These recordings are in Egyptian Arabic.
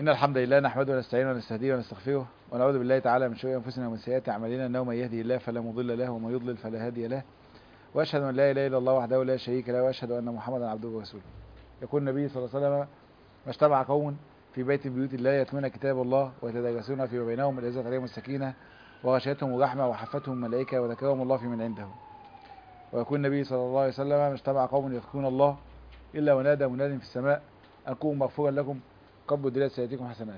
إن الحمد لله نحمده ونستعينه ونستهديه ونستغفره ونعوذ بالله تعالى من شرور أنفسنا ومن سيئات أعمالنا إنه من يهدي الله فلا مضل له ومن يضلل فلا هادي له وأشهد أن لا إله إلا الله وحده لا شريك له وأشهد أن محمدا عبده ورسوله يقول النبي صلى الله عليه وسلم ما اجتمع قوم في بيت من بيوت الله يتلون كتاب الله ويتدارسون فيما بينهم نزلت عليهم السكينة وغشيتهم الرحمة وحفتهم الملائكة وذكرهم الله في من عنده ويقول النبي صلى الله عليه وسلم ما اجتمع قوم يذكرون الله إلا ونادى مناد في السماء أن قوموا مغفورا لكم قبل دلالة سيأتيكم حسنات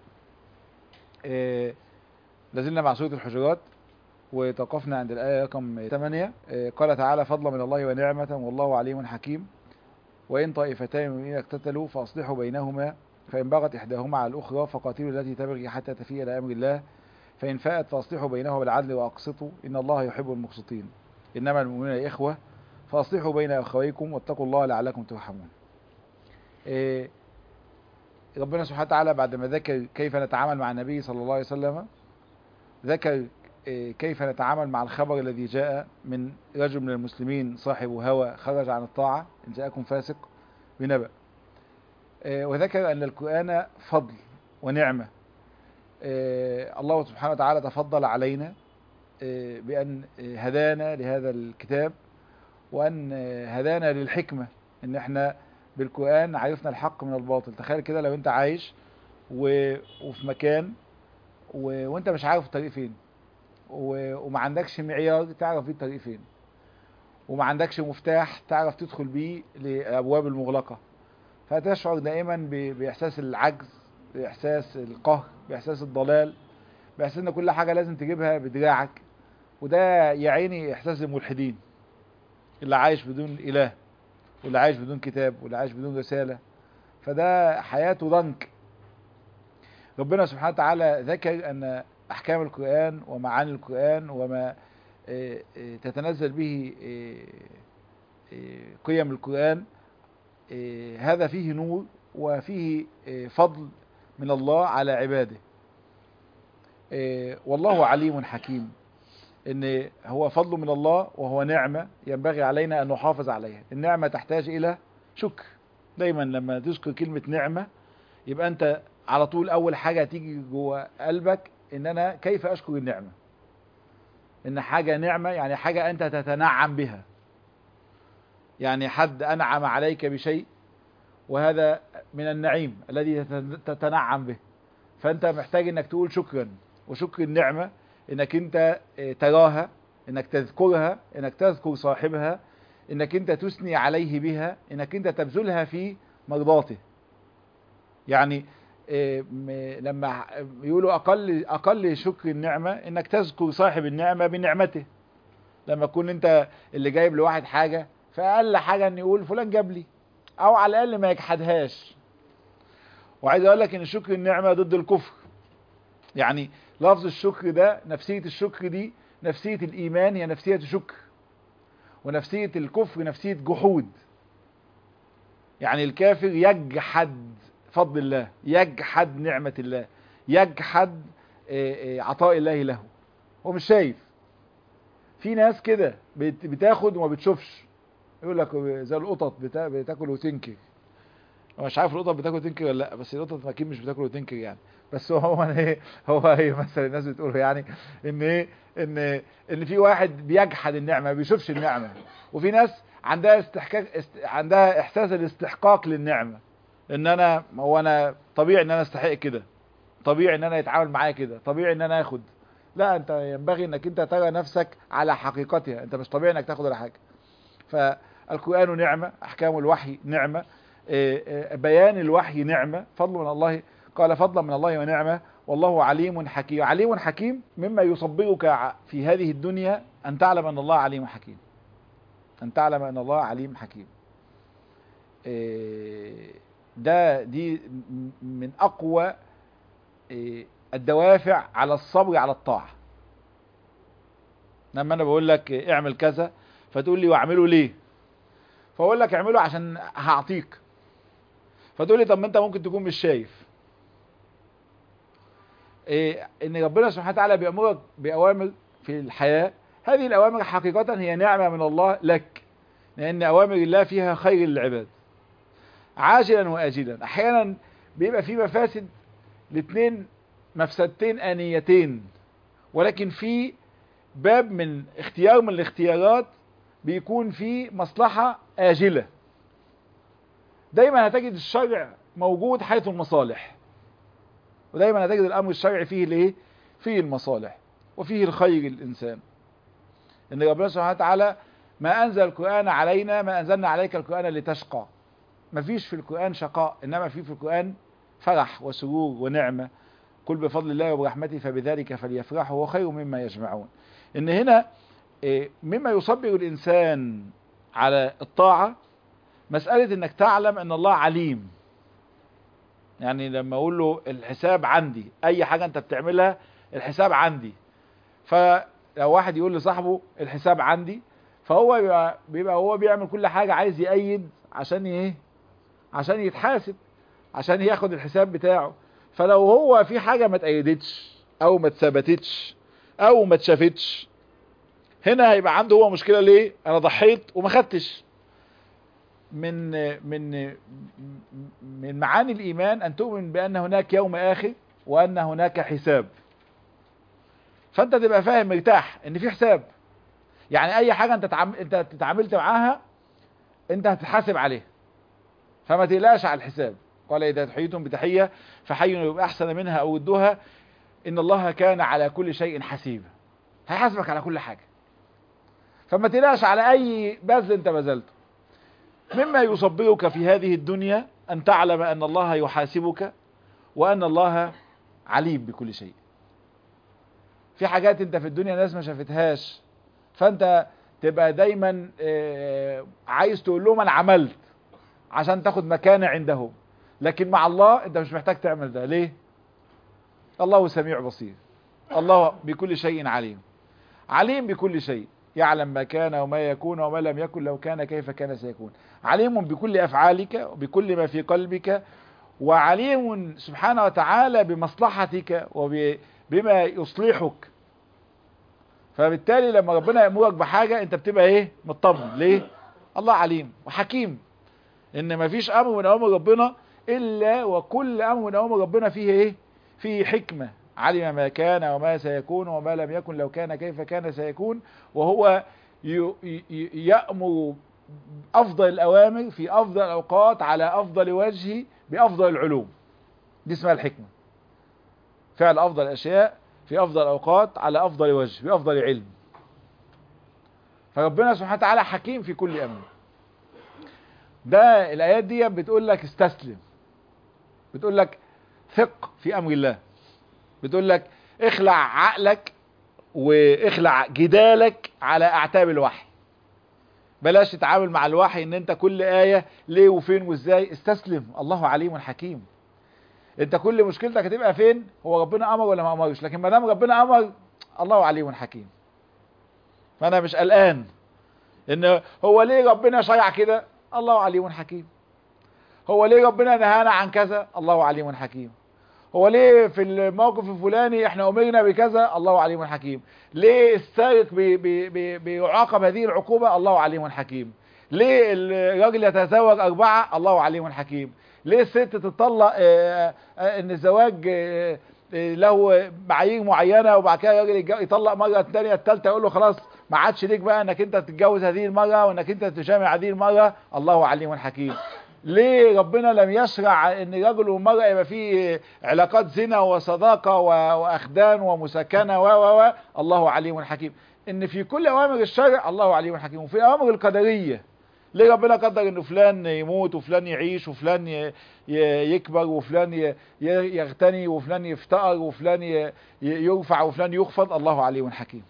إيه لازلنا مع سورة الحجرات وتوقفنا عند الآية رقم 8 إيه قال تعالى فضلا من الله ونعمة والله عليم حكيم وإن طائفتان من اقتتلوا فأصلحوا بينهما فإن بغت إحداهما على الأخرى فقاتلوا التي تبغي حتى تفيء إلى أمر الله فإن فاءت فأصلحوا بينهما بالعدل وأقسطوا إن الله يحب المقسطين إنما المؤمنون إخوة فأصلحوا بين أخويكم واتقوا الله لعلكم ترحمون إيه ربنا سبحانه وتعالى بعد ما ذكر كيف نتعامل مع النبي صلى الله عليه وسلم ذكر كيف نتعامل مع الخبر الذي جاء من رجل من المسلمين صاحب هوى خرج عن الطاعة إن جاءكم فاسق بنبأ وذكر أن القرآن فضل ونعمة الله سبحانه وتعالى تفضل علينا بأن هدانا لهذا الكتاب وأن هدانا للحكمة إن احنا بالقرآن عرفنا الحق من الباطل تخيل كده لو انت عايش و... وفي مكان و... وانت مش عارف الطريق فين و... وما عندكش معيار تعرف بيه الطريق فين وما عندكش مفتاح تعرف تدخل بيه لأبواب المغلقة فتشعر دائما ب... بإحساس العجز بإحساس القهر بإحساس الضلال بإحساس ان كل حاجة لازم تجيبها بدراعك وده يعيني إحساس الملحدين اللي عايش بدون إله واللي عايش بدون كتاب واللي عايش بدون رسالة فده حياته ضنك ربنا سبحانه وتعالى ذكر أن أحكام القرآن ومعاني القرآن وما تتنزل به قيم القرآن هذا فيه نور وفيه فضل من الله على عباده والله عليم حكيم ان هو فضل من الله وهو نعمة ينبغي علينا ان نحافظ عليها النعمة تحتاج الى شكر دايما لما تذكر كلمة نعمة يبقى انت على طول اول حاجة تيجي جوه قلبك ان انا كيف اشكر النعمة ان حاجة نعمة يعني حاجة انت تتنعم بها يعني حد انعم عليك بشيء وهذا من النعيم الذي تتنعم به فانت محتاج انك تقول شكرا وشكر النعمة انك انت تراها انك تذكرها انك تذكر صاحبها انك انت تثني عليه بها انك انت تبذلها في مرضاته يعني لما يقولوا اقل اقل شكر النعمة انك تذكر صاحب النعمة بنعمته لما تكون انت اللي جايب لواحد حاجة فاقل حاجة ان يقول فلان جاب لي او على الاقل ما يجحدهاش وعايز اقول لك ان شكر النعمة ضد الكفر يعني لفظ الشكر ده نفسية الشكر دي نفسية الإيمان هي نفسية شكر ونفسية الكفر نفسية جحود يعني الكافر يجحد فضل الله يجحد نعمة الله يجحد عطاء الله له هو مش شايف في ناس كده بتاخد وما بتشوفش يقول لك زي القطط بتاكل وتنكر مش عارف القطط بتاكل وتنكر ولا لا بس القطط اكيد مش بتاكل وتنكر يعني بس هو هو ايه هو ايه مثلا الناس بتقول يعني ان ايه ان ان في واحد بيجحد النعمه ما بيشوفش النعمه وفي ناس عندها استحقاق است... عندها احساس الاستحقاق للنعمه ان انا هو انا طبيعي ان انا استحق كده طبيعي ان انا يتعامل معايا كده طبيعي ان انا اخد لا انت ينبغي انك انت ترى نفسك على حقيقتها انت مش طبيعي انك تاخد ولا حاجه فالقران نعمه احكام الوحي نعمه بيان الوحي نعمه فضل من الله قال فضلا من الله ونعمه والله عليم حكيم عليم حكيم مما يصبرك في هذه الدنيا أن تعلم أن الله عليم حكيم أن تعلم أن الله عليم حكيم ده دي من أقوى الدوافع على الصبر على الطاعة لما أنا بقول لك اعمل كذا فتقول لي واعمله ليه فأقول لك اعمله عشان هعطيك فتقول لي طب ما انت ممكن تكون مش شايف إيه ان ربنا سبحانه وتعالى بيأمرك بأوامر في الحياة هذه الأوامر حقيقة هي نعمة من الله لك لأن أوامر الله فيها خير للعباد عاجلا وآجلا أحيانا بيبقى في مفاسد الاثنين مفسدتين آنيتين ولكن في باب من اختيار من الاختيارات بيكون فيه مصلحة آجلة دايما هتجد الشرع موجود حيث المصالح ودايما هتجد الأمر الشرعي فيه الايه فيه المصالح وفيه الخير للإنسان إن ربنا سبحانه وتعالى ما أنزل القرآن علينا ما أنزلنا عليك القرآن لتشقى ما فيش في القرآن شقاء إنما في في القرآن فرح وسرور ونعمة قل بفضل الله وبرحمته فبذلك فليفرحوا هو خير مما يجمعون إن هنا مما يصبر الإنسان على الطاعة مسألة إنك تعلم أن الله عليم يعني لما أقول له الحساب عندي أي حاجة أنت بتعملها الحساب عندي فلو واحد يقول لصاحبه الحساب عندي فهو بيبقى, بيبقى هو بيعمل كل حاجة عايز يأيد عشان ايه عشان يتحاسب عشان ياخد الحساب بتاعه فلو هو في حاجة ما تأيدتش او ما اتثبتتش او ما اتشافتش هنا هيبقى عنده هو مشكلة ليه انا ضحيت وما خدتش من من من معاني الايمان ان تؤمن بان هناك يوم اخر وان هناك حساب فانت تبقى فاهم مرتاح ان في حساب يعني اي حاجة انت تعم... انت اتعاملت معاها انت هتتحاسب عليها فما تقلقش على الحساب قال اذا تحييتم بتحية فحيوا باحسن منها او ردوها ان الله كان على كل شيء حسيبا هيحاسبك على كل حاجة فما تقلقش على اي بذل انت بذلته مما يصبرك في هذه الدنيا ان تعلم ان الله يحاسبك وان الله عليم بكل شيء في حاجات انت في الدنيا ناس ما شافتهاش فانت تبقى دايما عايز تقول لهم انا عملت عشان تاخد مكانة عندهم لكن مع الله انت مش محتاج تعمل ده ليه الله سميع بصير الله بكل شيء عليم عليم بكل شيء يعلم ما كان وما يكون وما لم يكن لو كان كيف كان سيكون عليم بكل أفعالك وبكل ما في قلبك وعليم سبحانه وتعالى بمصلحتك وبما يصلحك فبالتالي لما ربنا يأمرك بحاجة انت بتبقى ايه مطمن ليه الله عليم وحكيم ان ما فيش امر من اوامر ربنا الا وكل امر من اوامر ربنا فيه ايه فيه حكمة علم ما كان وما سيكون وما لم يكن لو كان كيف كان سيكون وهو يأمر افضل الاوامر في افضل الاوقات على افضل وجه بافضل العلوم دي اسمها الحكمة فعل افضل الاشياء في افضل الاوقات على افضل وجه بافضل علم فربنا سبحانه وتعالى حكيم في كل امر ده الايات دي بتقول لك استسلم بتقول لك ثق في امر الله بتقول لك اخلع عقلك واخلع جدالك على اعتاب الوحي بلاش تتعامل مع الوحي ان انت كل آية ليه وفين وازاي استسلم الله عليم حكيم انت كل مشكلتك هتبقى فين هو ربنا امر ولا ما امرش لكن ما دام ربنا امر الله عليم حكيم فانا مش قلقان ان هو ليه ربنا شيع كده الله عليم حكيم هو ليه ربنا نهانا عن كذا الله عليم حكيم هو ليه في الموقف الفلاني احنا امرنا بكذا الله عليم حكيم ليه السارق بي بي بي بيعاقب هذه العقوبة الله عليم حكيم ليه الراجل يتزوج اربعة الله عليم حكيم ليه الست تطلق اه اه ان الزواج اه له معايير معينة وبعد كده الراجل يطلق مرة الثانية الثالثة يقول له خلاص ما عادش ليك بقى انك انت تتجوز هذه المرة وانك انت تجامع هذه المرة الله عليم حكيم ليه ربنا لم يشرع ان الرجل والمرأة يبقى فيه علاقات زنا وصداقة واخدان ومساكنة و و و الله عليم حكيم ان في كل اوامر الشرع الله عليم حكيم وفي اوامر القدرية ليه ربنا قدر ان فلان يموت وفلان يعيش وفلان يكبر وفلان يغتني وفلان يفتقر وفلان يرفع وفلان يخفض الله عليم حكيم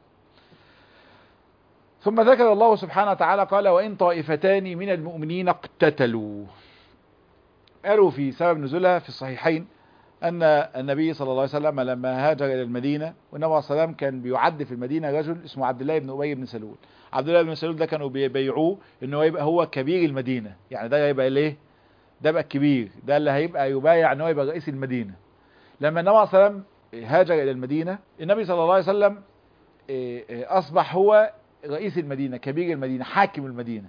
ثم ذكر الله سبحانه وتعالى قال وإن طائفتان من المؤمنين اقتتلوا قالوا في سبب نزولها في الصحيحين أن النبي صلى الله عليه وسلم لما هاجر إلى المدينة والنبي عليه الصلاة والسلام كان بيعد في المدينة رجل اسمه عبد الله بن أبي بن سلول عبد الله بن سلول ده كانوا بيبيعوه إنه يبقى هو كبير المدينة يعني ده يبقى ليه ده بقى الكبير ده اللي هيبقى يبايع إنه يبقى رئيس المدينة لما النبي عليه الصلاة والسلام هاجر إلى المدينة النبي صلى الله عليه وسلم أصبح هو رئيس المدينة كبير المدينة حاكم المدينة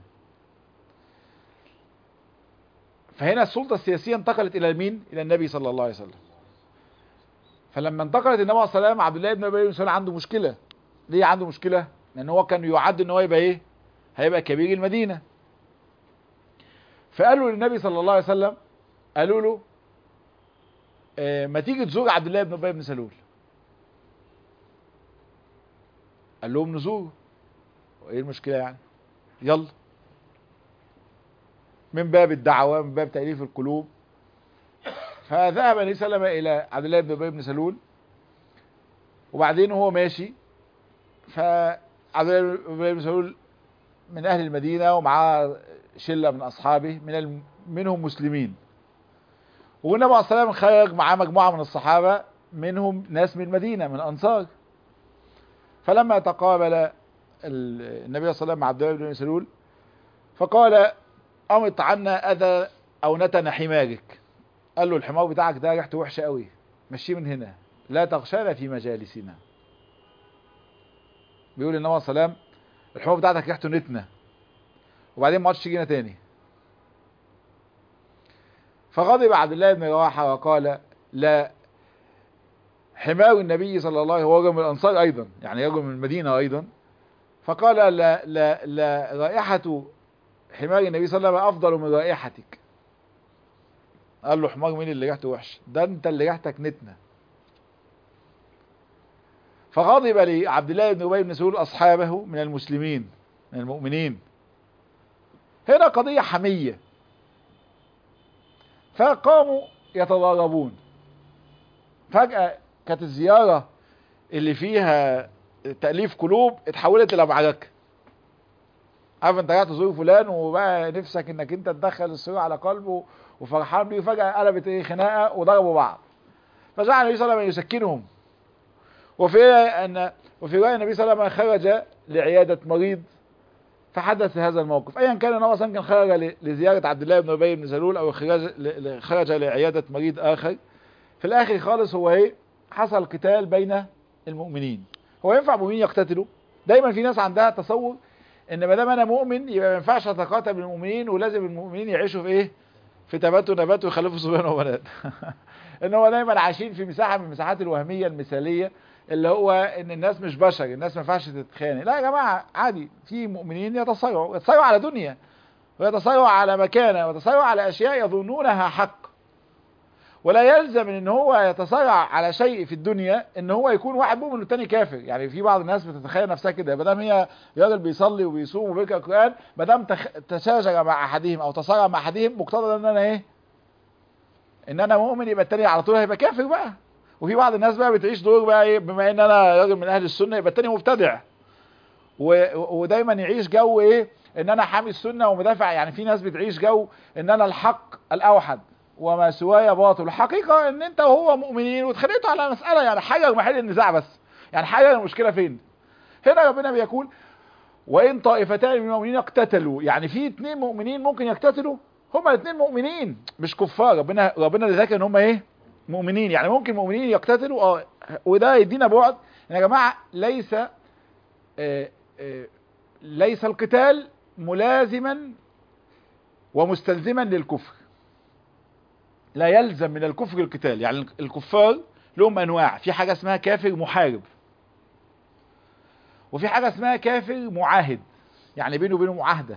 فهنا السلطة السياسية انتقلت الى مين الى النبي صلى الله عليه وسلم فلما انتقلت النبي عليه الصلاه والسلام عبد الله بن ابي بن سلول عنده مشكله ليه عنده مشكله لان هو كان يعد ان هو يبقى ايه هيبقى كبير المدينه فقالوا للنبي صلى الله عليه وسلم قالوا له اه ما تيجي تزور عبد الله بن ابي بن سلول قال لهم نزوره وايه المشكله يعني يلا من باب الدعوه من باب تاليف القلوب فذهب النبي صلى الله عليه وسلم الى عبد الله بن ابي بن سلول وبعدين هو ماشي فعبد الله بن ابي بن سلول من اهل المدينه ومعاه شله من اصحابه من الم... منهم مسلمين والنبي عليه الصلاه والسلام خرج معاه مجموعه من الصحابه منهم ناس من المدينه من الانصار فلما تقابل النبي صلى الله عليه وسلم مع عبد الله بن سلول فقال امط عنا اذى او نتن حمارك قال له الحمار بتاعك ده ريحته وحشه قوي مشيه من هنا لا تغشانا في مجالسنا بيقول النبي صلى الله عليه وسلم الحمار بتاعتك ريحته نتنه وبعدين ما عادش تجينا تاني فغضب عبد الله بن رواحه وقال لا حمار النبي صلى الله عليه وسلم هو رجل من الانصار ايضا يعني رجل من المدينه ايضا فقال لا لا لا رائحه حمار النبي صلى الله عليه وسلم افضل من رائحتك قال له حمار مين اللي ريحته وحش ده انت اللي ريحتك نتنه فغضب لعبد الله بن ابي بن سلول اصحابه من المسلمين من المؤمنين هنا قضيه حميه فقاموا يتضاربون فجاه كانت الزياره اللي فيها تاليف قلوب اتحولت الى معركه عارف انت رايح تزور فلان وبقى نفسك انك انت تدخل السرور على قلبه وفرحان بيه وفجاه قلبت ايه خناقه وضربوا بعض فجعل النبي صلى الله عليه وسلم يسكنهم وفي ان وفي روايه النبي صلى الله عليه وسلم خرج لعياده مريض فحدث هذا الموقف ايا كان النبي صلى كان خرج لزياره عبد الله بن ابي بن سلول او خرج خرج لعياده مريض اخر في الاخر خالص هو ايه حصل قتال بين المؤمنين هو ينفع المؤمنين يقتتلوا دايما في ناس عندها تصور ان ما دام انا مؤمن يبقى ما ينفعش اتقاتل بالمؤمنين ولازم المؤمنين يعيشوا في ايه في تبات ونبات ويخلفوا صبيان وبنات ان هو دايما عايشين في مساحه من المساحات الوهميه المثاليه اللي هو ان الناس مش بشر الناس ما ينفعش تتخانق لا يا جماعه عادي في مؤمنين يتصارعوا يتصارعوا على دنيا ويتصارعوا على مكانه ويتصارعوا على اشياء يظنونها حق ولا يلزم ان هو يتصارع على شيء في الدنيا ان هو يكون واحد مؤمن والتاني كافر يعني في بعض الناس بتتخيل نفسها كده ما دام هي راجل بيصلي وبيصوم وبيقرا القران ما دام تخ... تشاجر مع احدهم او تصارع مع احدهم مقتضى ان انا ايه ان انا مؤمن يبقى التاني على طول هيبقى كافر بقى وفي بعض الناس بقى بتعيش دور بقى ايه بما ان انا راجل من اهل السنه يبقى التاني مبتدع و... ودايما يعيش جو ايه ان انا حامي السنه ومدافع يعني في ناس بتعيش جو ان انا الحق الاوحد وما سواي باطل الحقيقة ان انت وهو مؤمنين واتخانقتوا على مسألة يعني حاجة محل النزاع بس يعني حاجة المشكلة فين هنا ربنا بيقول وان طائفتان من المؤمنين اقتتلوا يعني في اتنين مؤمنين ممكن يقتتلوا هما الاتنين مؤمنين مش كفار ربنا ربنا اللي ذاكر ان هما ايه مؤمنين يعني ممكن مؤمنين يقتتلوا اه وده يدينا بعد يا جماعة ليس اه اه ليس القتال ملازما ومستلزما للكفر لا يلزم من الكفر القتال يعني الكفار لهم انواع في حاجة اسمها كافر محارب وفي حاجة اسمها كافر معاهد يعني بينه وبينه معاهدة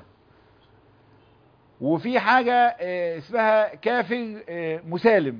وفي حاجة اسمها كافر مسالم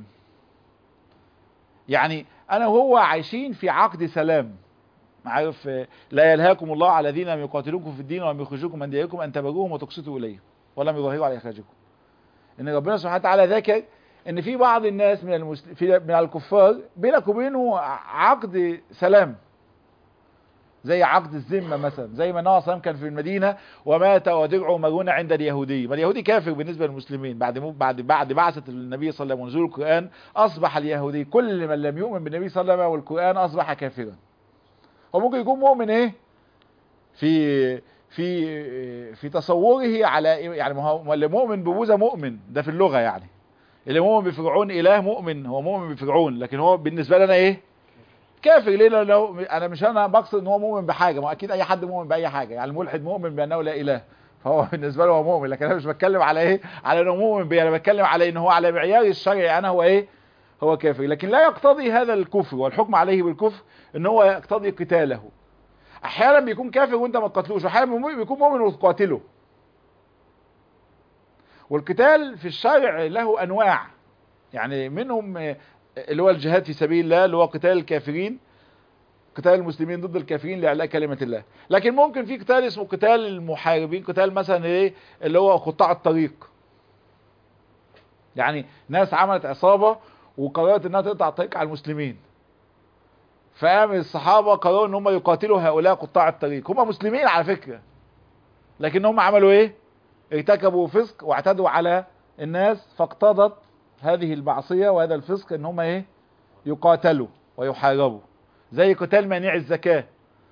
يعني انا وهو عايشين في عقد سلام عارف لا يلهاكم الله على الذين لم يقاتلوكم في الدين ولم يخرجوكم من دياركم ان تبروهم وتقسطوا اليهم ولم يظاهروا على اخراجكم ان ربنا سبحانه وتعالى ذكر ان في بعض الناس من المسل... في من الكفار بينك وبينه عقد سلام زي عقد الذمه مثلا زي ما النبي صلى كان في المدينه ومات ودرعه مرهون عند اليهودي ما اليهودي كافر بالنسبه للمسلمين بعد مو... بعد بعد بعثه النبي صلى الله عليه وسلم ونزول القران اصبح اليهودي كل من لم يؤمن بالنبي صلى الله عليه وسلم والقران اصبح كافرا هو ممكن يكون مؤمن ايه في في في تصوره على يعني ما هو اللي مؤمن ببوذا مؤمن ده في اللغه يعني اللي مؤمن بفرعون اله مؤمن هو مؤمن بفرعون لكن هو بالنسبه لنا ايه كافر ليه لو انا مش انا بقصد ان هو مؤمن بحاجه ما اكيد اي حد مؤمن باي حاجه يعني الملحد مؤمن بانه لا اله فهو بالنسبه له هو مؤمن لكن انا مش بتكلم على ايه على انه مؤمن بيه انا بتكلم على ان هو على معيار الشرعي انا هو ايه هو كافر لكن لا يقتضي هذا الكفر والحكم عليه بالكفر ان هو يقتضي قتاله احيانا بيكون كافر وانت ما تقتلوش واحيانا بيكون مؤمن وتقاتله والقتال في الشرع له انواع يعني منهم اللي هو الجهاد في سبيل الله اللي هو قتال الكافرين قتال المسلمين ضد الكافرين لاعلاء كلمه الله لكن ممكن في قتال اسمه قتال المحاربين قتال مثلا ايه اللي هو قطاع الطريق يعني ناس عملت عصابه وقررت انها تقطع الطريق على المسلمين فقام الصحابه قرروا ان هم يقاتلوا هؤلاء قطاع الطريق هم مسلمين على فكره لكن هم عملوا ايه ارتكبوا فسق واعتدوا على الناس فاقتضت هذه المعصيه وهذا الفسق ان هم ايه يقاتلوا ويحاربوا زي قتال مانع الزكاه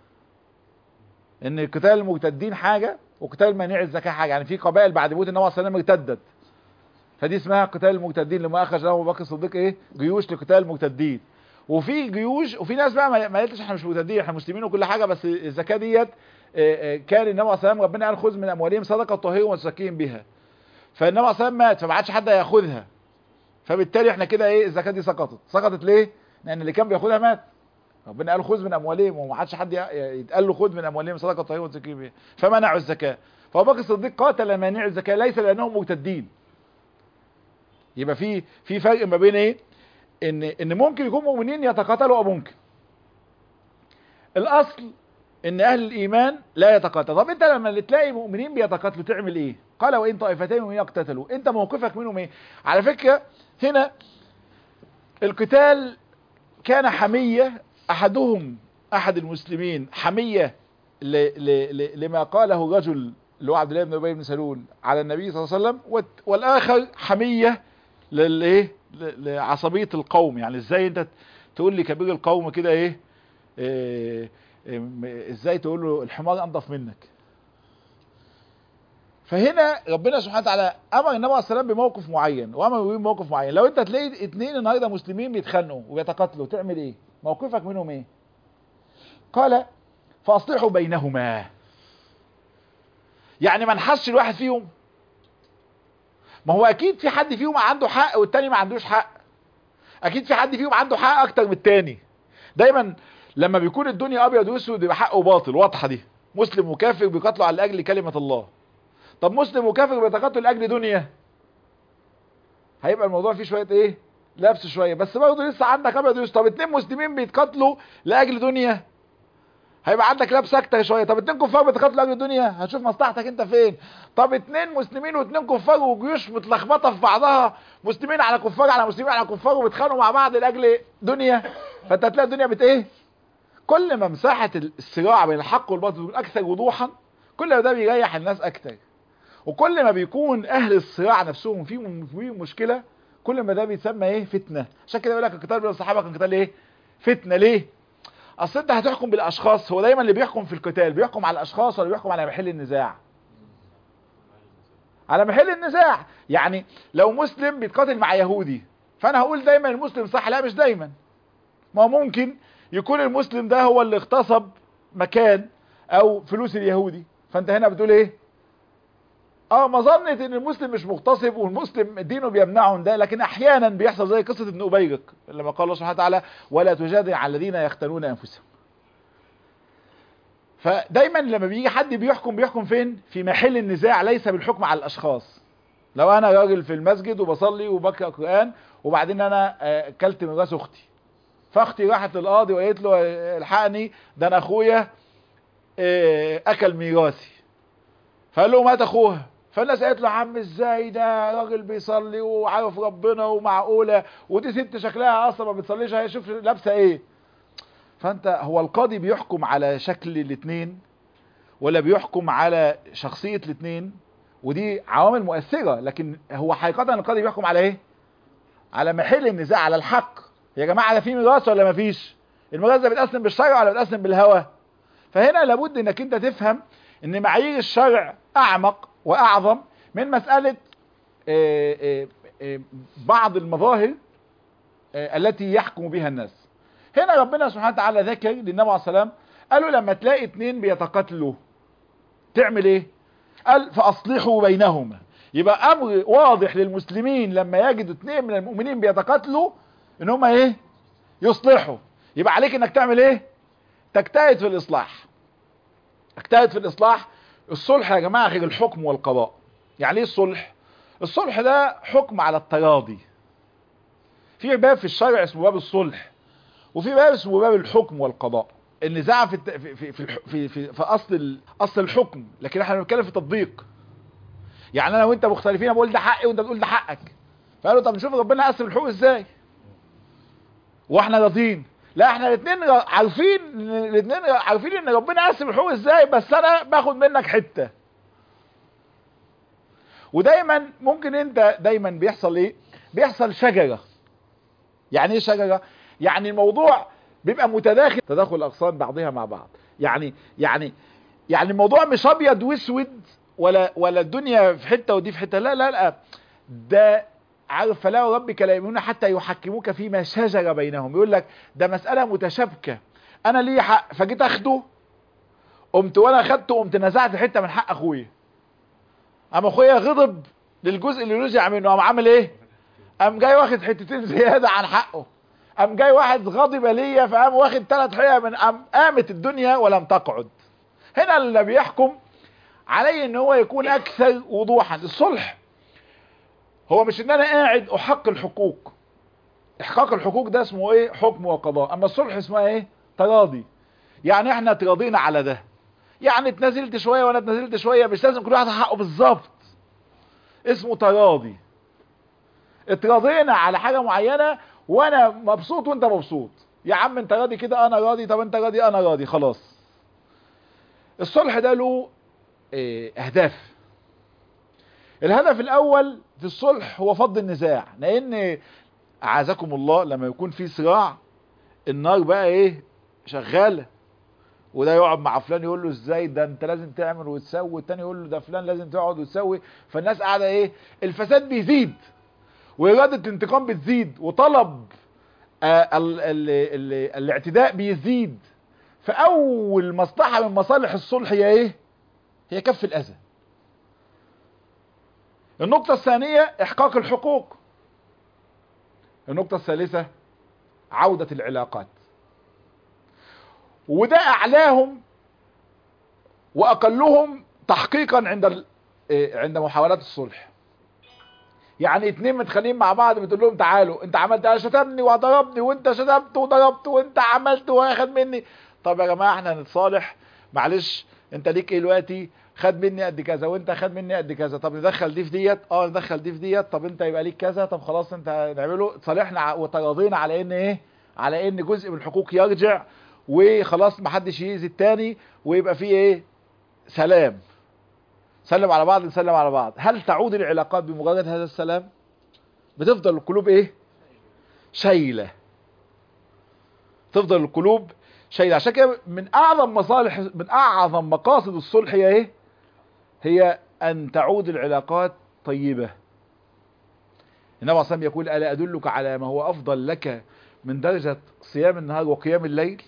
ان قتال المرتدين حاجه وقتال مانع الزكاه حاجه يعني في قبائل بعد موت النبي صلى الله عليه وسلم ارتدت فدي اسمها قتال المرتدين لما اخرج له ابو بكر الصديق ايه جيوش لقتال المرتدين وفي جيوش وفي ناس بقى ما قالتش احنا مش مرتدين احنا مسلمين وكل حاجه بس الزكاه ديت كان النبي صلى الله عليه وسلم ربنا قال خذ من اموالهم صدقه طهير وتزكيهم بها فالنبي صلى الله عليه وسلم مات فما عادش حد هياخدها فبالتالي احنا كده ايه الزكاه دي سقطت سقطت ليه لان اللي كان بياخدها مات ربنا قال خذ من اموالهم وما عادش حد يتقال له خذ من اموالهم صدقه طهير وتزكيهم بها فمنعوا الزكاه فابو بكر الصديق قاتل مانع الزكاه ليس لانهم مرتدين يبقى في في فرق ما بين ايه ان ان ممكن يكون مؤمنين يتقاتلوا او ممكن الاصل ان اهل الايمان لا يتقاتلوا طب انت لما تلاقي مؤمنين بيتقاتلوا تعمل ايه قال وان طائفتين من يقتتلوا انت موقفك منهم ايه على فكره هنا القتال كان حميه احدهم احد المسلمين حميه ل ل ل لما قاله الرجل اللي هو عبد الله بن ابي بن سلول على النبي صلى الله عليه وسلم والاخر حميه للايه لعصبيه القوم يعني ازاي انت تقول لي كبير القوم كده ايه, إيه, إيه ازاي تقول له الحمار انضف منك فهنا ربنا سبحانه وتعالى امر النبي عليه السلام بموقف معين وامر بموقف معين لو انت تلاقي اتنين النهارده مسلمين بيتخانقوا وبيتقاتلوا تعمل ايه موقفك منهم ايه قال فاصلحوا بينهما يعني ما نحسش الواحد فيهم ما هو اكيد في حد فيهم عنده حق والتاني ما عندوش حق اكيد في حد فيهم عنده حق اكتر من التاني دايما لما بيكون الدنيا ابيض واسود يبقى حق وباطل واضحه دي مسلم وكافر بيقاتلوا على اجل كلمه الله طب مسلم وكافر بيتقاتلوا لاجل دنيا هيبقى الموضوع فيه شويه ايه لبس شويه بس برضه لسه عندك ابيض واسود طب اتنين مسلمين بيتقاتلوا لاجل دنيا هيبقى عندك لبس اكتر شويه طب اتنين كفار بيتقاتلوا لاجل الدنيا هتشوف مصلحتك انت فين طب اتنين مسلمين واتنين كفار وجيوش متلخبطه في بعضها مسلمين على كفار على مسلمين على كفار وبيتخانقوا مع بعض لاجل دنيا فانت هتلاقي الدنيا بت ايه كل ما مساحه الصراع بين الحق والباطل تكون اكثر وضوحا كل ما ده بيريح الناس اكتر وكل ما بيكون اهل الصراع نفسهم فيهم في مشكله كل ما ده بيتسمى ايه فتنه عشان كده بيقول لك القتال بين الصحابه كان قتال ايه فتنه ليه اصل انت هتحكم بالاشخاص هو دايما اللي بيحكم في القتال بيحكم على الاشخاص ولا بيحكم على محل النزاع على محل النزاع يعني لو مسلم بيتقاتل مع يهودي فانا هقول دايما المسلم صح لا مش دايما ما ممكن يكون المسلم ده هو اللي اغتصب مكان او فلوس اليهودي فانت هنا بتقول ايه اه مظنة ان المسلم مش مغتصب والمسلم دينه بيمنعه ده لكن احيانا بيحصل زي قصة ابن ابيرق لما قال الله سبحانه وتعالى ولا تجادل على الذين يختنون انفسهم فدايما لما بيجي حد بيحكم بيحكم فين في محل النزاع ليس بالحكم على الاشخاص لو انا راجل في المسجد وبصلي وبقرا قران وبعدين انا اكلت من راس اختي فاختي راحت للقاضي وقالت له الحقني ده انا اخويا اكل ميراثي فقال له مات اخوها فالناس قالت له يا عم ازاي ده راجل بيصلي وعارف ربنا ومعقوله ودي ست شكلها اصلا ما بتصليش هيشوف لابسه ايه فانت هو القاضي بيحكم على شكل الاثنين ولا بيحكم على شخصيه الاثنين ودي عوامل مؤثره لكن هو حقيقه القاضي بيحكم على ايه على محل النزاع على الحق يا جماعه ده في ميراث ولا ما فيش الميراث ده بيتقسم بالشرع ولا بيتقسم بالهوى فهنا لابد انك انت تفهم ان معايير الشرع اعمق واعظم من مسألة بعض المظاهر التي يحكم بها الناس هنا ربنا سبحانه وتعالى ذكر للنبي عليه السلام قالوا لما تلاقي اتنين بيتقاتلوا تعمل ايه قال فاصلحوا بينهما يبقى امر واضح للمسلمين لما يجدوا اتنين من المؤمنين بيتقاتلوا ان هم ايه يصلحوا يبقى عليك انك تعمل ايه تجتهد في الاصلاح اجتهد في الاصلاح الصلح يا جماعه غير الحكم والقضاء يعني ايه الصلح الصلح ده حكم على التراضي في باب في الشرع اسمه باب الصلح وفي باب اسمه باب الحكم والقضاء النزاع في الت... في في في, في, في, في اصل ال... اصل الحكم لكن احنا بنتكلم في تطبيق يعني انا وانت مختلفين انا بقول ده حقي وانت بتقول ده حقك فقالوا طب نشوف ربنا قسم الحقوق ازاي واحنا راضيين لا احنا الاثنين عارفين الاثنين عارفين ان ربنا قسم الحقوق ازاي بس انا باخد منك حته ودايما ممكن انت دايما بيحصل ايه بيحصل شجره يعني ايه شجره يعني الموضوع بيبقى متداخل تداخل الاغصان بعضها مع بعض يعني يعني يعني الموضوع مش ابيض واسود ولا ولا الدنيا في حته ودي في حته لا لا لا ده عارف فلا ربك لا يؤمنون حتى يحكموك فيما شجر بينهم يقول لك ده مساله متشابكه انا ليه حق فجيت اخده قمت وانا اخدته قمت نزعت حته من حق اخويا اما اخويا غضب للجزء اللي نزع منه قام عامل ايه قام جاي واخد حتتين زياده عن حقه قام جاي واحد غضب ليا فقام واخد ثلاث حقيقة من قام قامت الدنيا ولم تقعد هنا اللي بيحكم عليه ان هو يكون اكثر وضوحا الصلح هو مش ان انا قاعد احق الحقوق احقاق الحقوق ده اسمه ايه حكم وقضاء اما الصلح اسمه ايه تراضي يعني احنا تراضينا على ده يعني اتنازلت شويه وانا اتنازلت شويه مش لازم كل واحد حقه بالظبط اسمه تراضي اتراضينا على حاجه معينه وانا مبسوط وانت مبسوط يا عم انت راضي كده انا راضي طب انت راضي انا راضي خلاص الصلح ده له اه اهداف الهدف الاول في الصلح هو فض النزاع لان اعاذكم الله لما يكون في صراع النار بقى ايه شغاله وده يقعد مع فلان يقول له ازاي ده انت لازم تعمل وتسوي والتاني يقول له ده فلان لازم تقعد وتسوي فالناس قاعده ايه الفساد بيزيد وإرادة الانتقام بتزيد وطلب آه ال ال ال الاعتداء بيزيد فأول مصلحة من مصالح الصلح هي إيه؟ هي كف الأذى. النقطة الثانية إحقاق الحقوق. النقطة الثالثة عودة العلاقات. وده أعلاهم وأقلهم تحقيقا عند عند محاولات الصلح. يعني اتنين متخانقين مع بعض بتقول لهم تعالوا انت عملت انا شتمني وضربني وانت شتمت وضربت وانت عملت واخد مني طب يا جماعه احنا نتصالح معلش انت ليك ايه دلوقتي خد مني قد كذا وانت خد مني قد كذا طب ندخل دي في ديت اه ندخل دي في ديت طب انت يبقى ليك كذا طب خلاص انت نعمله صالحنا وتراضينا على ان ايه على ان جزء من الحقوق يرجع وخلاص محدش يأذي التاني ويبقى فيه ايه سلام سلم على بعض نسلم على بعض هل تعود العلاقات بمجرد هذا السلام بتفضل القلوب ايه شايلة تفضل القلوب شايلة عشان كده من اعظم مصالح من اعظم مقاصد الصلح هي ايه هي ان تعود العلاقات طيبة النبي عليه الصلاة يقول ألا أدلك على ما هو أفضل لك من درجة صيام النهار وقيام الليل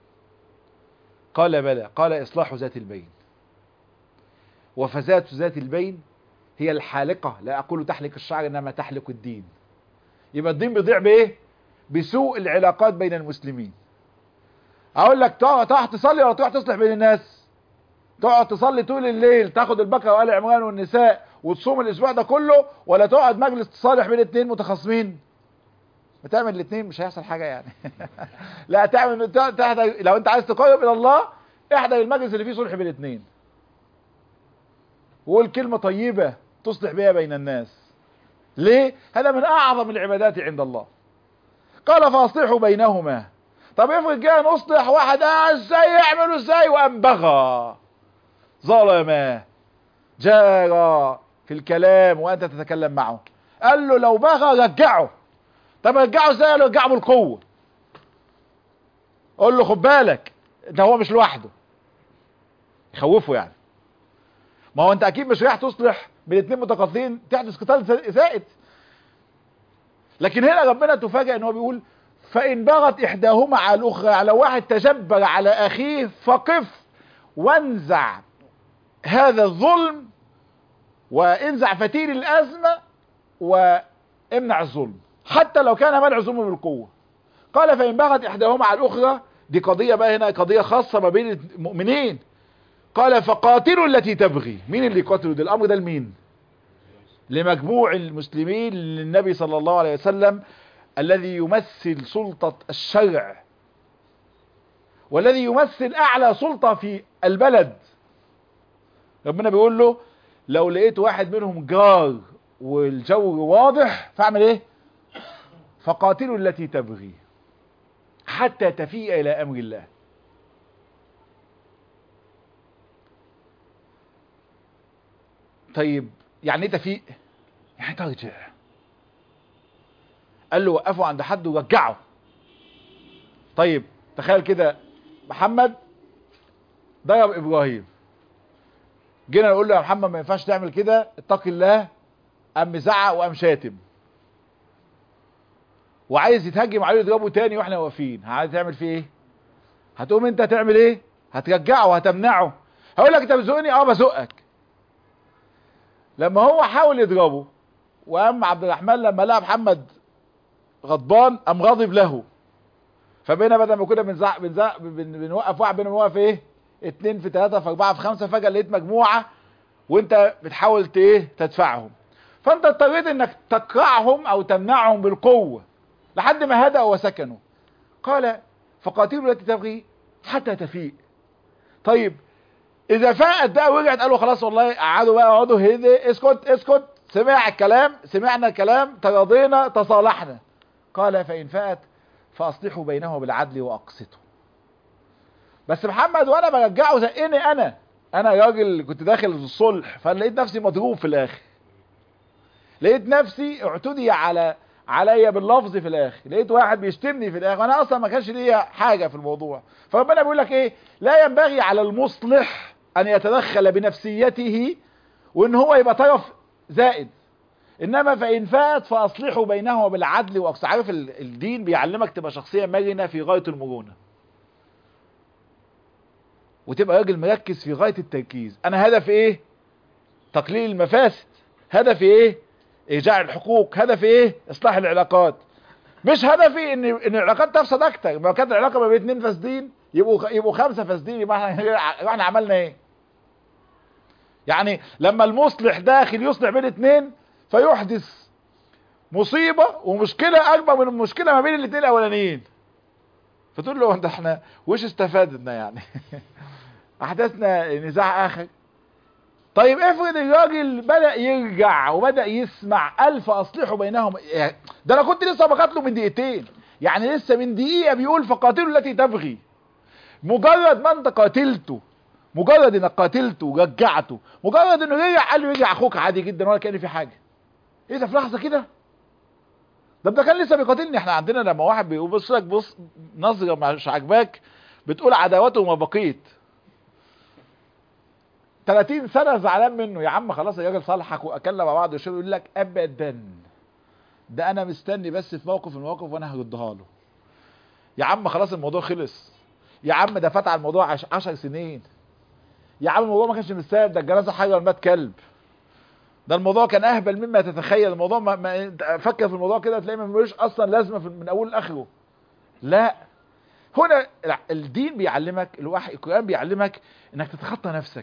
قال بلى قال إصلاح ذات البين وفزات ذات البين هي الحالقة لا أقول تحلق الشعر إنما تحلق الدين يبقى الدين بيضيع بإيه بسوء العلاقات بين المسلمين أقول لك تقعد تصلي ولا تروح تصلح بين الناس تقعد تصلي طول الليل تاخد البقرة وآل عمران والنساء وتصوم الأسبوع ده كله ولا تقعد مجلس تصالح بين اتنين متخاصمين بتعمل الاتنين مش هيحصل حاجة يعني لا تعمل تحضر لو انت عايز تقرب الى الله احضر المجلس اللي فيه صلح بين الاتنين وقول كلمة طيبة تصلح بها بين الناس ليه؟ هذا من أعظم العبادات عند الله قال فأصلحوا بينهما طب افرض جاء نصلح واحد اه ازاي يعملوا ازاي وقام بغى ظلم جار في الكلام وانت تتكلم معه قال له لو بغى رجعه طب رجعه ازاي قال له رجعه بالقوه قول له خد بالك ده هو مش لوحده يخوفه يعني ما هو انت اكيد مش رايح تصلح بين اتنين متقاطعين تحدث قتال زائد لكن هنا ربنا تفاجئ ان هو بيقول فان بغت احداهما على الاخرى على واحد تجبر على اخيه فقف وانزع هذا الظلم وانزع فتيل الازمه وامنع الظلم حتى لو كان منع الظلم بالقوة قال فإن بغت إحداهما على الأخرى دي قضية بقى هنا قضية خاصة ما بين المؤمنين قال فقاتلوا التي تبغي مين اللي يقاتلوا ده الأمر ده لمين لمجموع المسلمين للنبي صلى الله عليه وسلم الذي يمثل سلطة الشرع والذي يمثل أعلى سلطة في البلد ربنا بيقول له لو لقيت واحد منهم جار والجو واضح فاعمل ايه فقاتلوا التي تبغي حتى تفيء الى امر الله طيب يعني ايه تفيء يعني ترجع قال له وقفوا عند حد ورجعه طيب تخيل كده محمد ضرب ابراهيم جينا نقول له يا محمد ما ينفعش تعمل كده اتق الله قام زعق وقام شاتم وعايز يتهجم عليه يضربه تاني واحنا واقفين عايز تعمل فيه ايه هتقوم انت هتعمل ايه هترجعه وهتمنعه هقول لك انت بتزقني اه بزقك لما هو حاول يضربه وقام عبد الرحمن لما لقى محمد غضبان قام غاضب له فبقينا بدل ما كنا بنزعق بنزعق بن- بنوقف واحد بينا بنوقف ايه اتنين في تلاتة في اربعة في خمسة فجأة لقيت مجموعة وانت بتحاول ت- ايه تدفعهم فانت اضطريت انك تقرعهم او تمنعهم بالقوة لحد ما هدأوا وسكنوا قال فقاتلوا التي تبغي حتى تفيء طيب اذا فاقت بقى ورجعت قالوا خلاص والله قعدوا بقى اقعدوا هدي اسكت اسكت سمع الكلام سمعنا الكلام تراضينا تصالحنا قال فان فاءت فاصلحوا بينهما بالعدل واقسطوا بس محمد وانا برجعه زقني انا انا راجل كنت داخل الصلح فلقيت نفسي مضروب في الاخر لقيت نفسي اعتدي على عليا باللفظ في الاخر لقيت واحد بيشتمني في الاخر وانا اصلا ما كانش ليا حاجه في الموضوع فربنا بيقول لك ايه لا ينبغي على المصلح ان يتدخل بنفسيته وان هو يبقى طرف زائد انما فان فات فاصلحوا بينهما بالعدل واقصى عارف ال- الدين بيعلمك تبقى شخصيه مرنه في غايه المرونه وتبقى راجل مركز في غايه التركيز انا هدفي ايه تقليل المفاسد هدفي ايه ايجاع الحقوق هدفي ايه اصلاح العلاقات مش هدفي ان ان العلاقات تفسد اكتر ما كانت العلاقه ما بين اتنين فاسدين يبقوا يبقوا خمسه فاسدين يبقى احنا احنا عملنا ايه يعني لما المصلح داخل يصلح بين اتنين فيحدث مصيبه ومشكله اكبر من المشكله ما بين الاتنين الاولانيين فتقول له انت احنا وش استفادنا يعني احدثنا نزاع اخر طيب افرض الراجل بدأ يرجع وبدأ يسمع ألف أصلحوا بينهم يعني ده أنا كنت لسه بقاتله من دقيقتين يعني لسه من دقيقة بيقول فقاتلوا التي تبغي مجرد ما أنت قاتلته مجرد انك قاتلته ورجعته مجرد انه رجع قال له رجع اخوك عادي جدا ولا كان في حاجه ايه ده في لحظه كده ده ده كان لسه بيقاتلني احنا عندنا لما واحد بيبص لك بص نظره مش عاجباك بتقول عداوته ما بقيت 30 سنه زعلان منه يا عم خلاص الراجل صالحك واكلنا مع بعض وشرب يقول لك ابدا ده انا مستني بس في موقف من المواقف وانا هردها له يا عم خلاص الموضوع خلص يا عم ده فات على الموضوع 10 سنين يا عم الموضوع ما كانش مستاهل ده الجنازه حاجه والمات كلب ده الموضوع كان اهبل مما تتخيل الموضوع ما, ما فكر في الموضوع كده تلاقيه ملوش اصلا لازمه في- من اوله لاخره لا هنا الدين بيعلمك الوحي القران بيعلمك انك تتخطى نفسك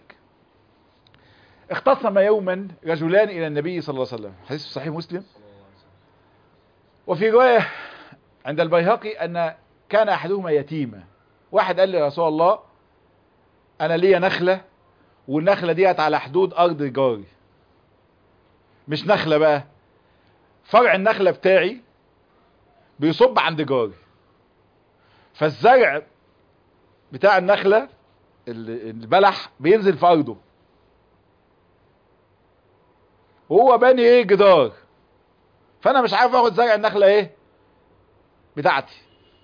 اختصم يوما رجلان الى النبي صلى الله عليه وسلم حديث في صحيح مسلم وفي روايه عند البيهقي ان كان احدهما يتيما واحد قال لي يا رسول الله انا ليا نخله والنخله ديت على حدود ارض جاري مش نخله بقى فرع النخله بتاعي بيصب عند جاري فالزرع بتاع النخله ال- البلح بينزل في ارضه وهو باني ايه جدار فانا مش عارف اخد زرع النخله ايه بتاعتي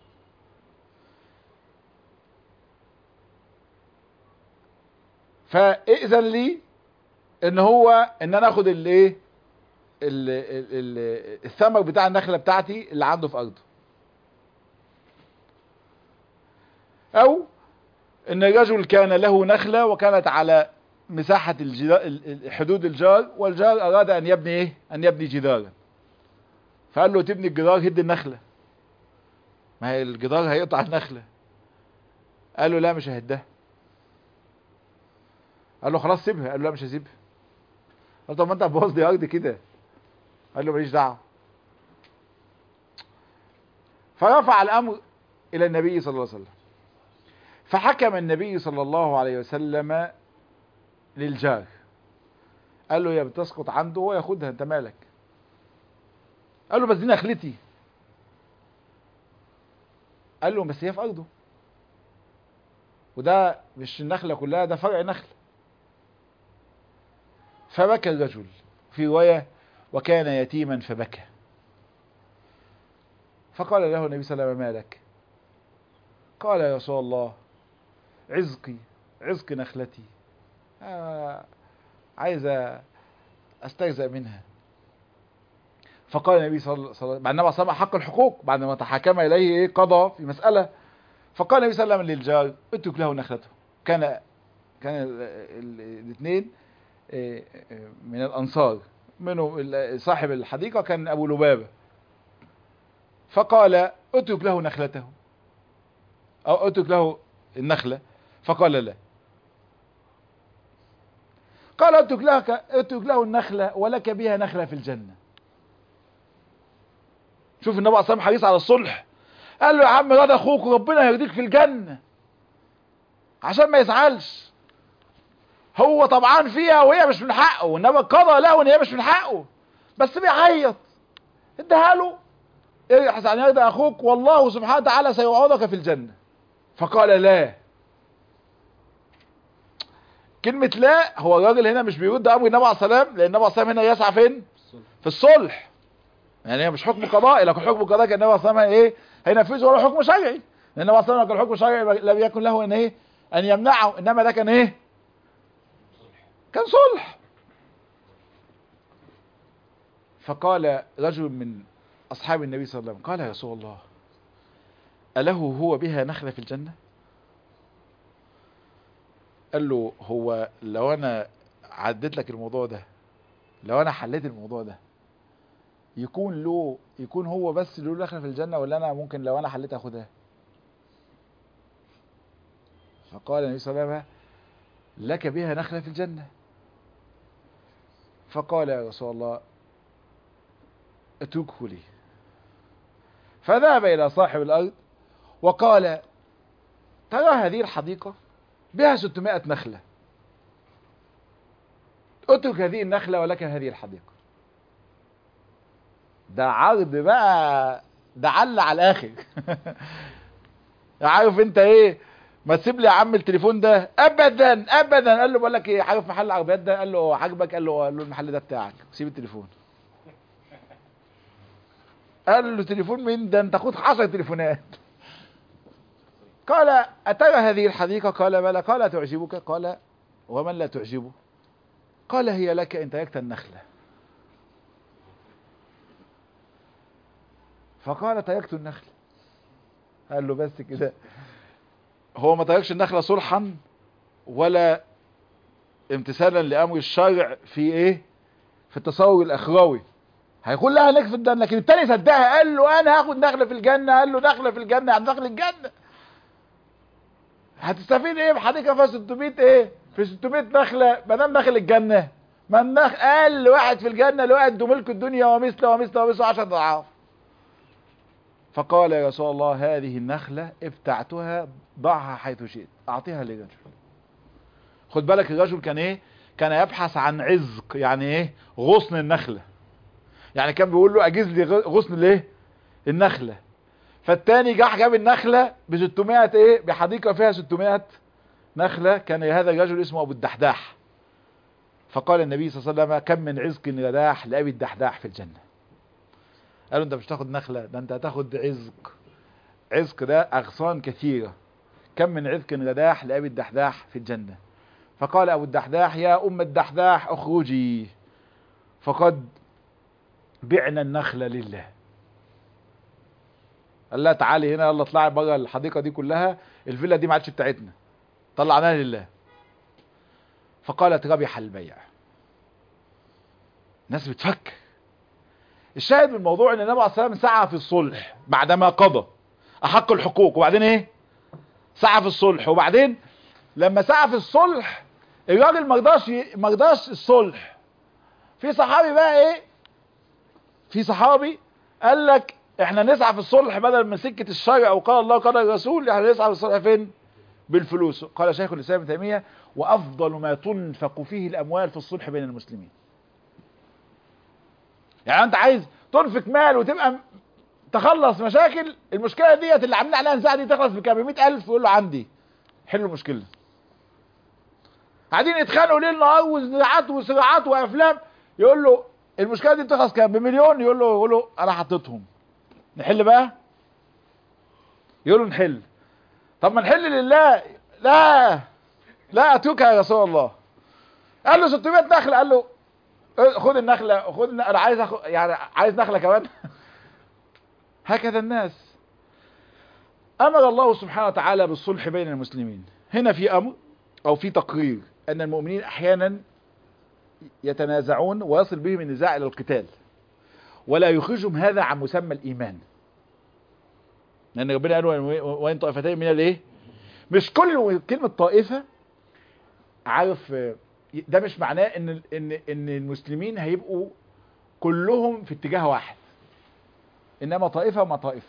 فاذن لي ان هو ان انا اخد الايه ال- ال- ال- الثمر بتاع النخله بتاعتي اللي عنده في ارضه او ان الرجل كان له نخله وكانت على مساحه الجدار ال- ال- حدود الجار والجار اراد ان يبني ايه ان يبني جدارا فقال له تبني الجدار هد النخلة ما هي الجدار هيقطع النخلة قال له لا مش ههدها قال له خلاص سيبها قال له لا مش هسيبها قال له طب ما انت هتبوظ لي ارض كده قال له ماليش دعوه فرفع الامر الى النبي صلى الله عليه وسلم فحكم النبي صلى الله عليه وسلم للجار قال له يا بتسقط عنده هو ياخدها انت مالك قال له بس دي نخلتي قال له بس هي في ارضه وده مش النخله كلها ده فرع نخل فبكى الرجل في روايه وكان يتيما فبكى فقال له النبي صلى الله عليه وسلم ما لك قال يا رسول الله عزقي عزق نخلتي آه عايز استجزأ منها فقال النبي صلى الله عليه وسلم بعد ما سمع حق الحقوق بعد ما تحاكم اليه ايه قضى في مسألة فقال النبي صلى الله عليه وسلم للجار اترك له نخلته كان كان الاثنين من الانصار منه صاحب الحديقة كان ابو لبابة فقال اترك له نخلته او اترك له النخلة فقال لا قال اترك له اترك له النخلة ولك بها نخلة في الجنة شوف النبي عليه الصلاه حريص على الصلح قال له يا عم ده اخوك وربنا يهديك في الجنة عشان ما يزعلش هو طبعا فيها وهي مش من حقه والنبي قضى له ان هي مش من حقه بس بيعيط اديها له ابحث عن يرضى اخوك والله سبحانه وتعالى سيوعدك في الجنة فقال لا كلمة لا هو الراجل هنا مش بيرد امر النبي عليه السلام لان النبي عليه السلام هنا يسعى فين في الصلح يعني هي مش حكم قضائي لكن حكم قضائي كان النبي عليه السلام ايه هينفذه ولا حكم شرعي لان النبي عليه السلام كان حكم شرعي لم يكن له ان ايه ان يمنعه انما ده كان ايه كان صلح فقال رجل من اصحاب النبي صلى الله عليه وسلم قال يا رسول الله اله هو بها نخلة في الجنة قال له هو لو انا عديت لك الموضوع ده لو انا حليت الموضوع ده يكون له يكون هو بس له دخل في الجنة ولا انا ممكن لو انا حليت اخدها فقال النبي صلى الله عليه وسلم لك بها نخلة في الجنة فقال يا رسول الله اتركه لي فذهب الى صاحب الارض وقال ترى هذه الحديقة بها 600 نخلة اترك هذه النخلة ولك هذه الحديقة ده عرض بقى ده عل على الاخر عارف انت ايه ما تسيب لي يا عم التليفون ده ابدا ابدا قال له بقول لك ايه عارف محل العربيات ده قال له عاجبك قال له قال له المحل ده بتاعك سيب التليفون قال له تليفون مين ده انت خد 10 تليفونات قال اترى هذه الحديقه قال بلى قال تعجبك قال ومن لا تعجبه قال هي لك ان تركت النخله فقال تركت النخل قال له بس كده هو ما تركش النخلة صلحا ولا امتثالا لامر الشرع في ايه في التصور الاخروي هيقول لها لك في الجنة لكن التاني صدقها قال له انا هاخد نخلة في الجنة قال له نخلة في الجنة يعني نخل الجنة هتستفيد ايه بحديقة فيها 600 ايه في 600 نخلة ما دام داخل الجنة ما النخل قال لواحد في الجنة لواحد ملك الدنيا ومثله ومثله ومثله 10 اضعاف فقال يا رسول الله هذه النخلة ابتعتها ضعها حيث شئت اعطيها لرجل خد بالك الرجل كان ايه كان يبحث عن عزق يعني ايه غصن النخلة يعني كان بيقول له اجيز لي غصن الايه النخلة فالتاني جاح جاب النخلة ب 600 ايه بحديقة فيها 600 نخلة كان هذا الرجل اسمه ابو الدحداح فقال النبي صلى الله عليه وسلم كم من عزق رداح لابي الدحداح في الجنه قالوا انت مش تاخد نخلة ده انت هتاخد عزق عزق ده اغصان كثيرة كم من عزق رداح لابي الدحداح في الجنة فقال ابو الدحداح يا ام الدحداح اخرجي فقد بعنا النخلة لله قال لها تعالي هنا يلا اطلعي بره الحديقة دي كلها الفيلا دي ما عادش بتاعتنا طلعناها لله فقالت ربح البيع ناس بتفكر الشاهد من الموضوع ان النبي عليه الصلاه والسلام سعى في الصلح بعدما قضى احق الحقوق وبعدين ايه سعى في الصلح وبعدين لما سعى في الصلح الراجل ما رضاش ي- ما رضاش الصلح في صحابي بقى ايه في صحابي قال لك احنا نسعى في الصلح بدل من سكه الشرع وقال الله وقال الرسول احنا نسعى في الصلح فين بالفلوس قال شيخ الاسلام ابن تيميه وافضل ما تنفق فيه الاموال في الصلح بين المسلمين يعني انت عايز تنفق مال وتبقى م- تخلص مشاكل المشكله ديت اللي عاملين عليها نزاع دي تخلص بكام ب 100000 يقول له عندي حلوا المشكله قاعدين يتخانقوا ليل نهار وزراعات وصراعات وافلام يقول له المشكله دي بتخلص كام بمليون يقول له يقول له انا حطيتهم نحل بقى يقول له نحل طب ما نحل لله لا لا اتركها يا رسول الله قال له 600 نخله قال له اه، خد النخله خد الن- انا عايز أخ... يعني عايز نخله كمان هكذا الناس امر الله سبحانه وتعالى بالصلح بين المسلمين هنا في امر او في تقرير ان المؤمنين احيانا يتنازعون ويصل بهم النزاع الى القتال ولا يخرجهم هذا عن مسمى الايمان لان ربنا قال وإن- وان طائفتين من الايه مش كل كلمه طائفه عارف آه، ده مش معناه ان ان ان المسلمين هيبقوا كلهم في اتجاه واحد انما طائفه مع طائفه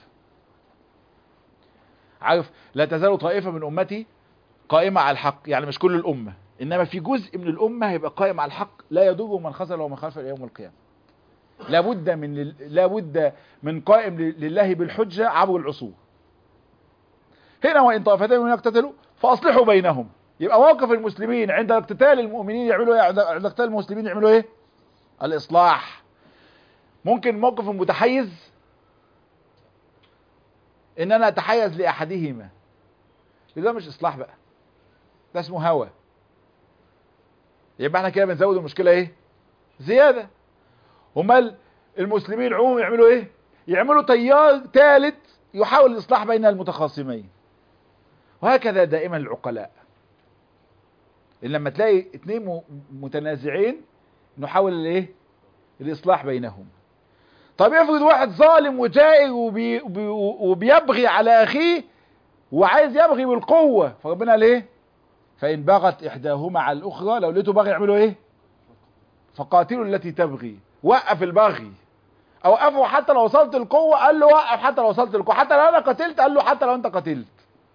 عارف لا تزال طائفه من امتي قائمه على الحق يعني مش كل الامه انما في جزء من الامه هيبقى قائم على الحق لا يضره من خذل ومن خالف الى يوم القيامه لابد من لابد من قائم لله بالحجه عبر العصور هنا وان طائفتين من يقتتلوا فاصلحوا بينهم يبقى موقف المسلمين عند اقتتال المؤمنين يعملوا ايه عند عند اقتتال المسلمين يعملوا ايه الاصلاح ممكن موقف المتحيز ان انا اتحيز لاحدهما ده مش اصلاح بقى ده اسمه هوى يبقى احنا كده بنزود المشكله ايه زياده امال المسلمين عموما يعملوا ايه يعملوا تيار ثالث يحاول الاصلاح بين المتخاصمين وهكذا دائما العقلاء إن لما تلاقي اتنين م- متنازعين نحاول الايه الاصلاح بينهم طب افرض واحد ظالم وجائر وبي وبي وبيبغي على اخيه وعايز يبغي بالقوه فربنا قال ايه فان بغت احداهما على الاخرى لو لقيته بغي يعملوا ايه فقاتلوا التي تبغي وقف البغي اوقفه حتى لو وصلت القوه قال له وقف حتى لو وصلت القوه حتى لو انا قتلت قال له حتى لو انت قتلت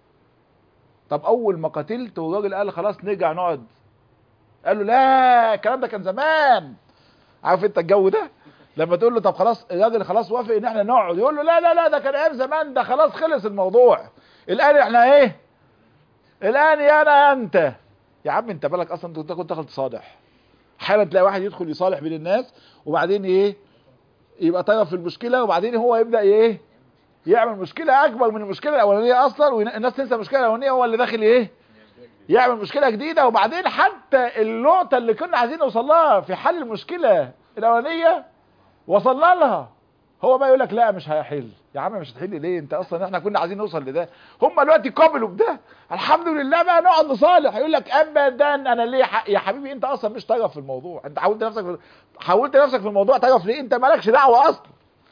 طب اول ما قتلت والراجل قال خلاص نرجع نقعد قال له لا الكلام ده كان زمان عارف انت الجو ده لما تقول له طب خلاص الراجل خلاص وافق ان احنا نقعد يقول له لا لا لا ده كان ايام زمان ده خلاص خلص الموضوع الان احنا ايه الان يا انا يا انت يا عم انت بالك اصلا انت كنت داخل تصالح احيانا تلاقي واحد يدخل يصالح بين الناس وبعدين ايه يبقى طرف في المشكله وبعدين هو يبدا ايه يعمل مشكله اكبر من المشكله الاولانيه اصلا والناس تنسى المشكله الاولانيه هو اللي داخل ايه يعمل مشكله جديده وبعدين حتى النقطه اللي كنا عايزين نوصل لها في حل المشكله الاولانيه وصلنا لها هو بقى يقول لك لا مش هيحل يا عم مش هتحل ليه انت اصلا احنا كنا عايزين نوصل لده هم دلوقتي قبلوا بده الحمد لله بقى نقعد نصالح يقول لك ابدا انا ليه حق يا حبيبي انت اصلا مش طرف في الموضوع انت حاولت نفسك في... حاولت نفسك في الموضوع طرف ليه انت مالكش دعوه اصلا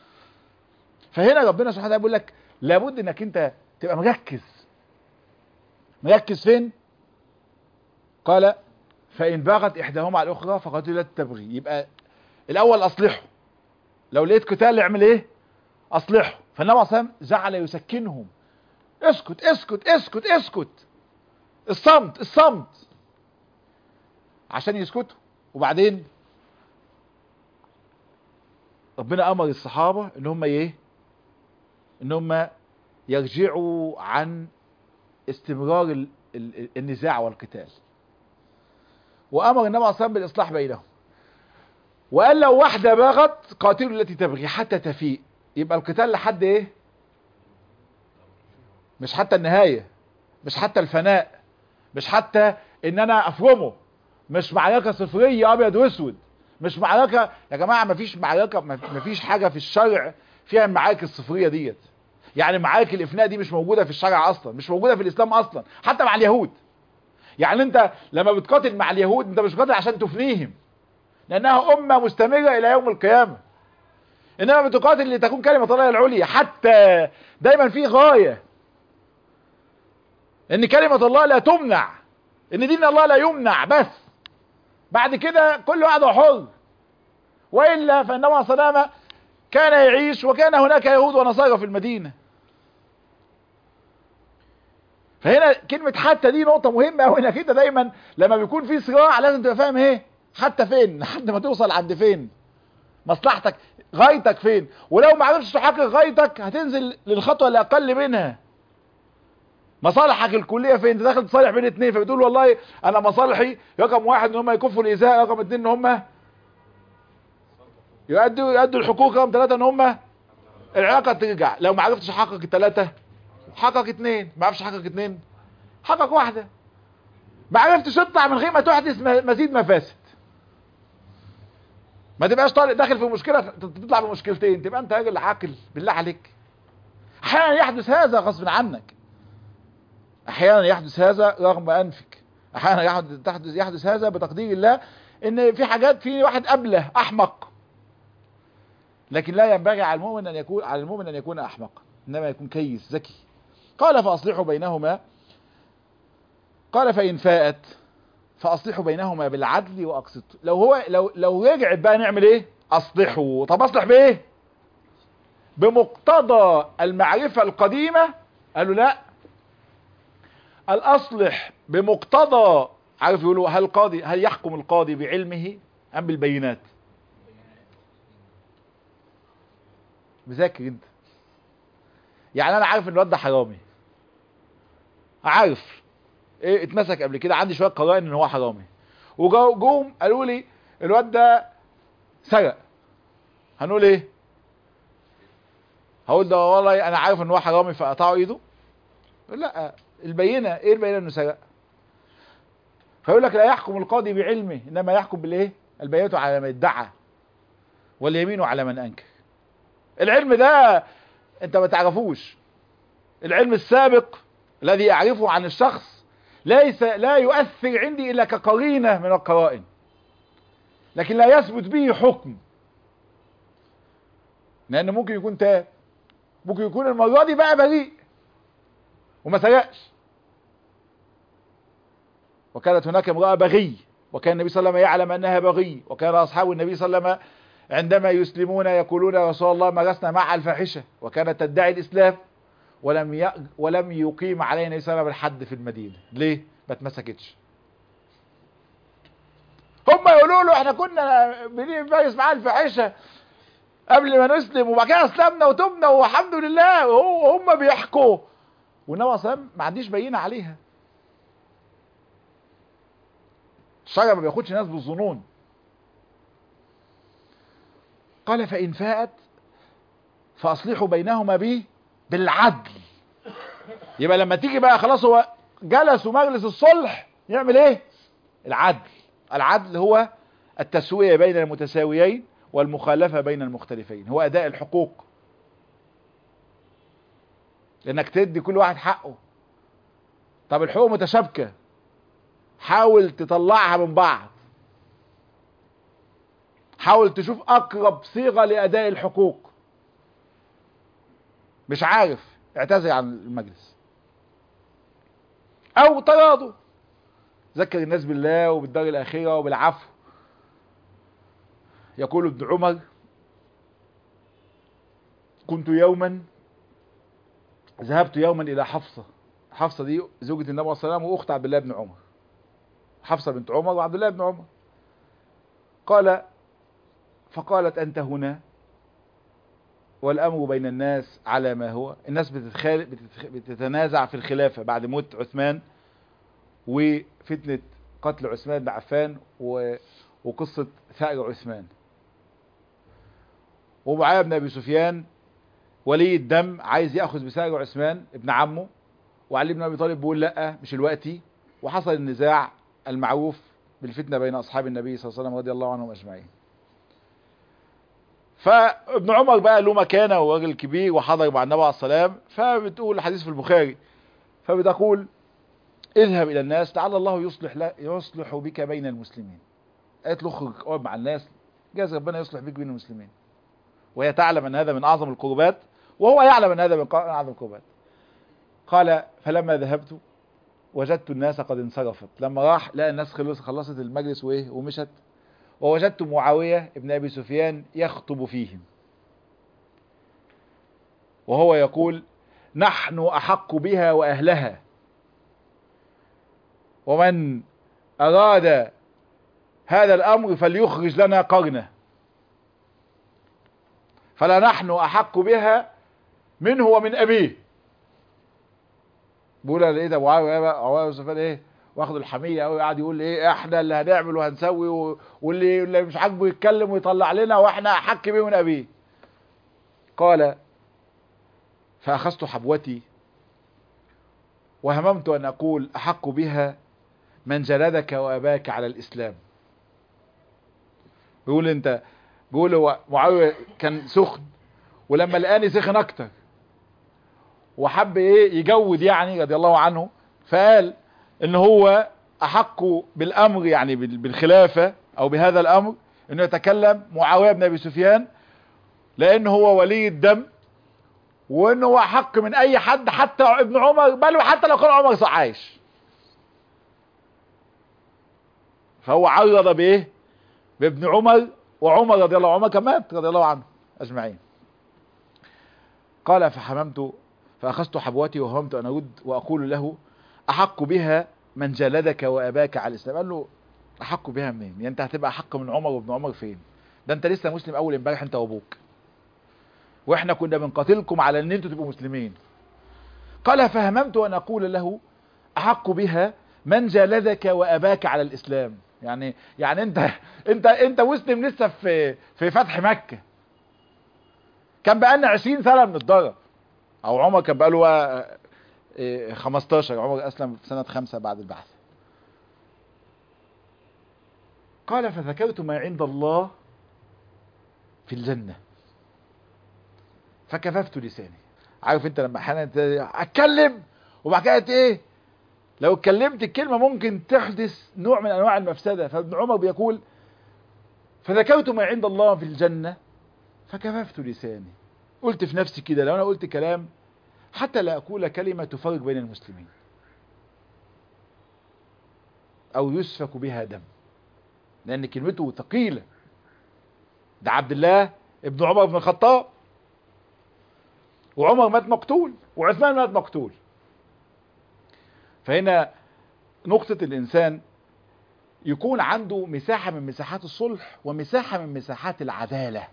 فهنا ربنا سبحانه وتعالى بيقول لك لابد انك انت تبقى مركز مركز فين قال فان بغت احداهما على الاخرى فقاتلوا التي تبغي يبقى الاول اصلحه لو لقيت قتال اعمل ايه اصلحه فالنبي عليه الصلاه والسلام جعل يسكنهم اسكت اسكت اسكت اسكت الصمت الصمت عشان يسكتوا وبعدين ربنا امر الصحابه ان هم ايه ان هم يرجعوا عن استمرار ال- ال- النزاع والقتال وامر النبي عليه الصلاه والسلام بالاصلاح بينهم وقال لو واحده بغت قاتلوا التي تبغي حتى تفيء يبقى القتال لحد ايه مش حتى النهايه مش حتى الفناء مش حتى ان انا افرمه مش معركه صفريه ابيض واسود مش معركه يا جماعه مفيش معركه مفيش حاجه في الشرع فيها المعارك الصفريه ديت يعني معارك الافناء دي مش موجوده في الشرع اصلا مش موجوده في الاسلام اصلا حتى مع اليهود يعني انت لما بتقاتل مع اليهود انت مش قاتل عشان تفنيهم لانها امه مستمره الى يوم القيامه انما بتقاتل لتكون كلمة الله العليا حتى دايما في غاية ان كلمة الله لا تمنع ان دين الله لا يمنع بس بعد كده كل واحد حر وإلا فإنما سلامة كان يعيش وكان هناك يهود ونصارى في المدينة فهنا كلمة حتى دي نقطة مهمة أوي انك انت دايما لما بيكون في صراع لازم تبقى فاهم ايه حتى فين لحد ما توصل عند فين مصلحتك غايتك فين ولو ما عرفتش تحقق غايتك هتنزل للخطوة اللي اقل منها مصالحك الكلية فين انت داخل تصالح بين اتنين فبتقول والله انا مصالحي رقم واحد ان هم يكفوا الايذاء رقم اتنين ان هم يؤدوا يؤدوا الحقوق رقم ثلاثة ان هم العلاقة ترجع لو ما عرفتش تحقق الثلاثة حقق اتنين ما عرفتش تحقق اتنين حقق واحدة ما عرفتش تطلع من غير ما تحدث مزيد مفاسد ما تبقاش طالع داخل في مشكلة تطلع بمشكلتين تبقى انت راجل عاقل بالله عليك احيانا يحدث هذا غصب عنك احيانا يحدث هذا رغم انفك احيانا يحدث يحدث هذا بتقدير الله ان في حاجات في واحد قبله احمق لكن لا ينبغي على المؤمن ان يكون على المؤمن ان يكون احمقا انما يكون كيس ذكي قال فاصلحوا بينهما قال فان فاءت فاصلحوا بينهما بالعدل واقسطوا لو هو لو لو رجعت بقى نعمل ايه اصلحوا طب اصلح بايه بمقتضى المعرفة القديمة قالوا لا الاصلح بمقتضى عارف يقولوا هل القاضي هل يحكم القاضي بعلمه ام بالبينات مذاكر انت يعني انا عارف ان الواد ده حرامي عارف ايه اتمسك قبل كده عندي شويه قرائن ان هو حرامي وجوم قالوا لي الواد ده سرق هنقول ايه هقول ده والله انا عارف ان هو حرامي فقطعوا ايده لا البينه ايه البينه انه سرق فيقول لك لا يحكم القاضي بعلمه انما يحكم بالايه البينه على من ادعى واليمين على من انكر العلم ده انت ما تعرفوش العلم السابق الذي اعرفه عن الشخص ليس لا يؤثر عندي الا كقرينه من القرائن لكن لا يثبت به حكم لان ممكن يكون تاب ممكن يكون المره دي بقى بريء وما سرقش وكانت هناك امراه بغي وكان النبي صلى الله عليه وسلم يعلم انها بغي وكان اصحاب النبي صلى الله عليه وسلم عندما يسلمون يقولون يا رسول الله مارسنا مع الفاحشه وكانت تدعي الاسلام ولم ي... ولم يقيم علينا النبي صلى الله عليه وسلم الحد في المدينه ليه ما اتمسكتش هم يقولوا له احنا كنا بنمارس معاه الفاحشه قبل ما نسلم وبعد كده اسلمنا وتبنا والحمد لله وهم بيحكوا والنبي صلى الله عليه وسلم ما عنديش بينه عليها الشرع ما بياخدش ناس بالظنون قال فإن فاءت فأصلحوا بينهما به بالعدل يبقى لما تيجي بقى خلاص هو جلس ومجلس الصلح يعمل ايه العدل العدل هو التسوية بين المتساويين والمخالفة بين المختلفين هو أداء الحقوق لأنك تدي كل واحد حقه طب الحقوق متشابكة حاول تطلعها من بعض حاول تشوف أقرب صيغة لأداء الحقوق مش عارف اعتذر عن المجلس أو تراضوا ذكر الناس بالله وبالدار الآخرة وبالعفو يقول ابن عمر كنت يوما ذهبت يوما الى حفصة حفصة دي زوجة النبي صلى الله عليه وسلم واخت عبد الله بن عمر حفصة بنت عمر وعبد الله بن عمر قال فقالت انت هنا والامر بين الناس على ما هو الناس بتتخال... بتتخ... بتتنازع في الخلافة بعد موت عثمان وفتنة قتل عثمان بن عفان و... وقصة ثأر عثمان ومعاوية بن ابي سفيان ولي الدم عايز ياخذ بثأر عثمان ابن عمه وعلي بن ابي طالب بيقول لا مش الوقتي وحصل النزاع المعروف بالفتنة بين اصحاب النبي صلى الله عليه وسلم رضي الله عنهم اجمعين فابن عمر بقى له مكانه وراجل كبير وحضر مع النبي عليه السلام فبتقول الحديث في البخاري فبتقول اذهب الى الناس لعل الله يصلح لا يصلح بك بين المسلمين قالت له اخرج اقعد مع الناس جاز ربنا يصلح بك بين المسلمين وهي تعلم أن هذا من أعظم القربات وهو يعلم أن هذا من أعظم القربات قال فلما ذهبت وجدت الناس قد انصرفت لما راح لقى الناس خلص خلصت المجلس وايه ومشت ووجدت معاوية ابن أبي سفيان يخطب فيهم وهو يقول نحن أحق بها وأهلها ومن أراد هذا الأمر فليخرج لنا قرنه فلا نحن أحق بها منه ومن أبيه بيقول انا لقيت ابو عاويه سفيان ايه واخد الحميه قوي قاعد يقول ايه احنا اللي هنعمل وهنسوي و... واللي اللي مش عاجبه يتكلم ويطلع لنا واحنا احق بيه من ابيه قال فاخذت حبوتي وهممت ان اقول احق بها من جلدك واباك على الاسلام بيقول انت بيقول هو معاويه كان سخن ولما لقاني سخن اكتر وحب ايه يجود يعني رضي الله عنه فقال ان هو احق بالامر يعني بالخلافة او بهذا الامر انه يتكلم معاوية بن ابي سفيان لان هو ولي الدم وانه هو احق من اي حد حتى ابن عمر بل حتى لو كان عمر عايش فهو عرض بايه بابن عمر وعمر رضي الله عنه كان مات رضي الله عنه اجمعين قال فحممت فأخذت حبوتي وهمت أن أرد وأقول له أحق بها من جلدك وأباك على الإسلام قال له أحق بها منين يعني أنت هتبقى أحق من عمر وابن عمر فين ده أنت لسه مسلم أول امبارح أنت وأبوك وإحنا كنا بنقاتلكم على أن أنتوا تبقوا مسلمين قال فهممت أن أقول له أحق بها من جلدك وأباك على الإسلام يعني يعني أنت أنت أنت مسلم لسه في في فتح مكة كان بقالنا 20 سنة بنتضرب او عمر كان بقاله 15 عمر اسلم في سنة خمسة بعد البعث قال فذكرت ما عند الله في الجنة فكففت لساني عارف انت لما احيانا اتكلم وبعد كده ايه لو اتكلمت الكلمة ممكن تحدث نوع من انواع المفسدة فابن عمر بيقول فذكرت ما عند الله في الجنة فكففت لساني قلت في نفسي كده لو انا قلت كلام حتى لا اقول كلمة تفرق بين المسلمين او يسفك بها دم لان كلمته ثقيلة ده عبد الله ابن عمر بن الخطاب وعمر مات مقتول وعثمان مات مقتول فهنا نقطة الانسان يكون عنده مساحة من مساحات الصلح ومساحة من مساحات العدالة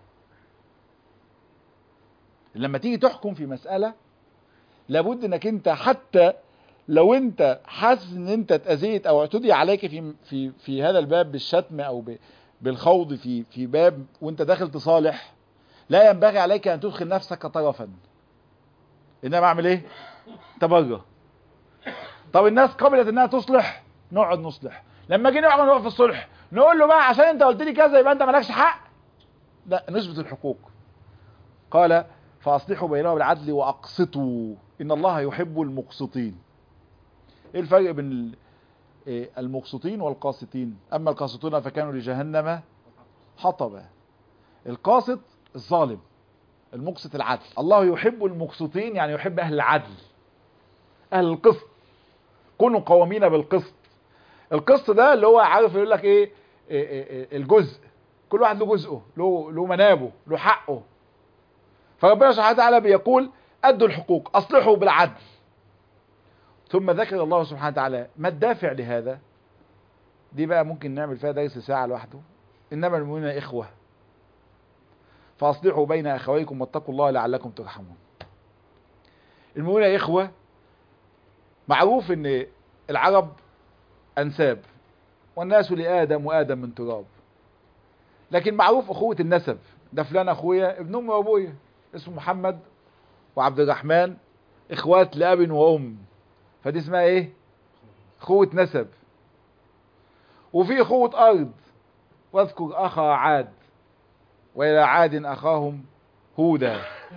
لما تيجي تحكم في مسألة لابد انك انت حتى لو انت حاسس ان انت اتأذيت او اعتدي عليك في في في هذا الباب بالشتم او بالخوض في في باب وانت داخل تصالح لا ينبغي عليك ان تدخل نفسك طرفا انما اعمل ايه تبرى طب الناس قبلت انها تصلح نقعد نصلح لما جينا نقعد نقف في الصلح نقول له بقى عشان انت قلت لي كذا يبقى انت مالكش حق لا نثبت الحقوق قال فاصلحوا بينهم بالعدل واقسطوا ان الله يحب المقسطين ايه الفرق بين المقسطين والقاسطين اما القاسطون فكانوا لجهنم حطبا القاسط الظالم المقسط العدل الله يحب المقسطين يعني يحب اهل العدل اهل القسط كونوا قوامين بالقسط القسط ده اللي هو عارف يقول لك ايه, إيه, إيه الجزء كل واحد له جزءه له له منابه له حقه فربنا سبحانه وتعالى بيقول ادوا الحقوق اصلحوا بالعدل ثم ذكر الله سبحانه وتعالى ما الدافع لهذا دي بقى ممكن نعمل فيها درس ساعة لوحده انما المؤمنون اخوة فاصلحوا بين اخويكم واتقوا الله لعلكم ترحمون المؤمنون اخوة معروف ان العرب انساب والناس لآدم وآدم من تراب لكن معروف اخوة النسب ده فلان اخويا ابن امي وابويا اسمه محمد وعبد الرحمن اخوات لاب وام فدي اسمها ايه اخوة نسب وفي اخوة ارض واذكر اخا عاد والى عاد اخاهم هودا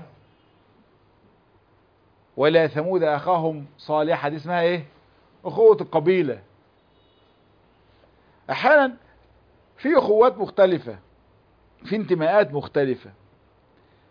ولا ثمود اخاهم صالحا دي اسمها ايه اخوة القبيلة احيانا في اخوات مختلفة في انتماءات مختلفة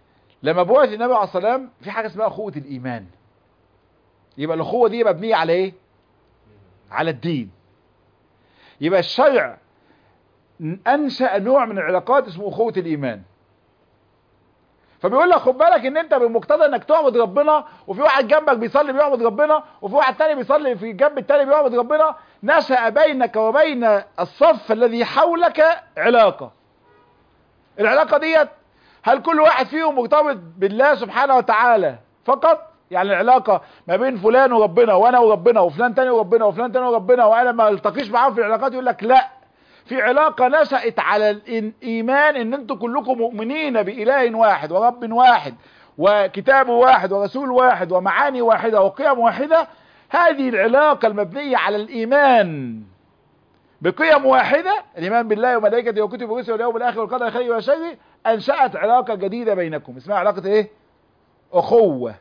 لما بعث النبي عليه الصلاه والسلام في حاجه اسمها اخوه الايمان يبقى الاخوه دي مبنيه على ايه على الدين يبقى الشرع انشا نوع من العلاقات اسمه اخوه الايمان فبيقول لك خد بالك ان انت بمقتضى انك تعبد ربنا وفي واحد جنبك بيصلي بيعبد ربنا وفي واحد تاني بيصلي في الجنب التاني بيعبد ربنا نشأ بينك وبين الصف الذي حولك علاقة العلاقة ديت هل كل واحد فيهم مرتبط بالله سبحانه وتعالى فقط يعني العلاقة ما بين فلان وربنا وانا وربنا وفلان تاني وربنا وفلان تاني وربنا وانا ما التقيش معاهم في العلاقات يقول لك لا في علاقة نشأت على الإيمان إن أنتم كلكم مؤمنين بإله واحد ورب واحد وكتاب واحد ورسول واحد ومعاني واحدة وقيم واحدة هذه العلاقة المبنية على الإيمان بقيم واحدة الإيمان بالله وملائكته وكتبه ورسله واليوم الآخر والقدر خير وشر أنشأت علاقة جديدة بينكم اسمها علاقة إيه؟ أخوة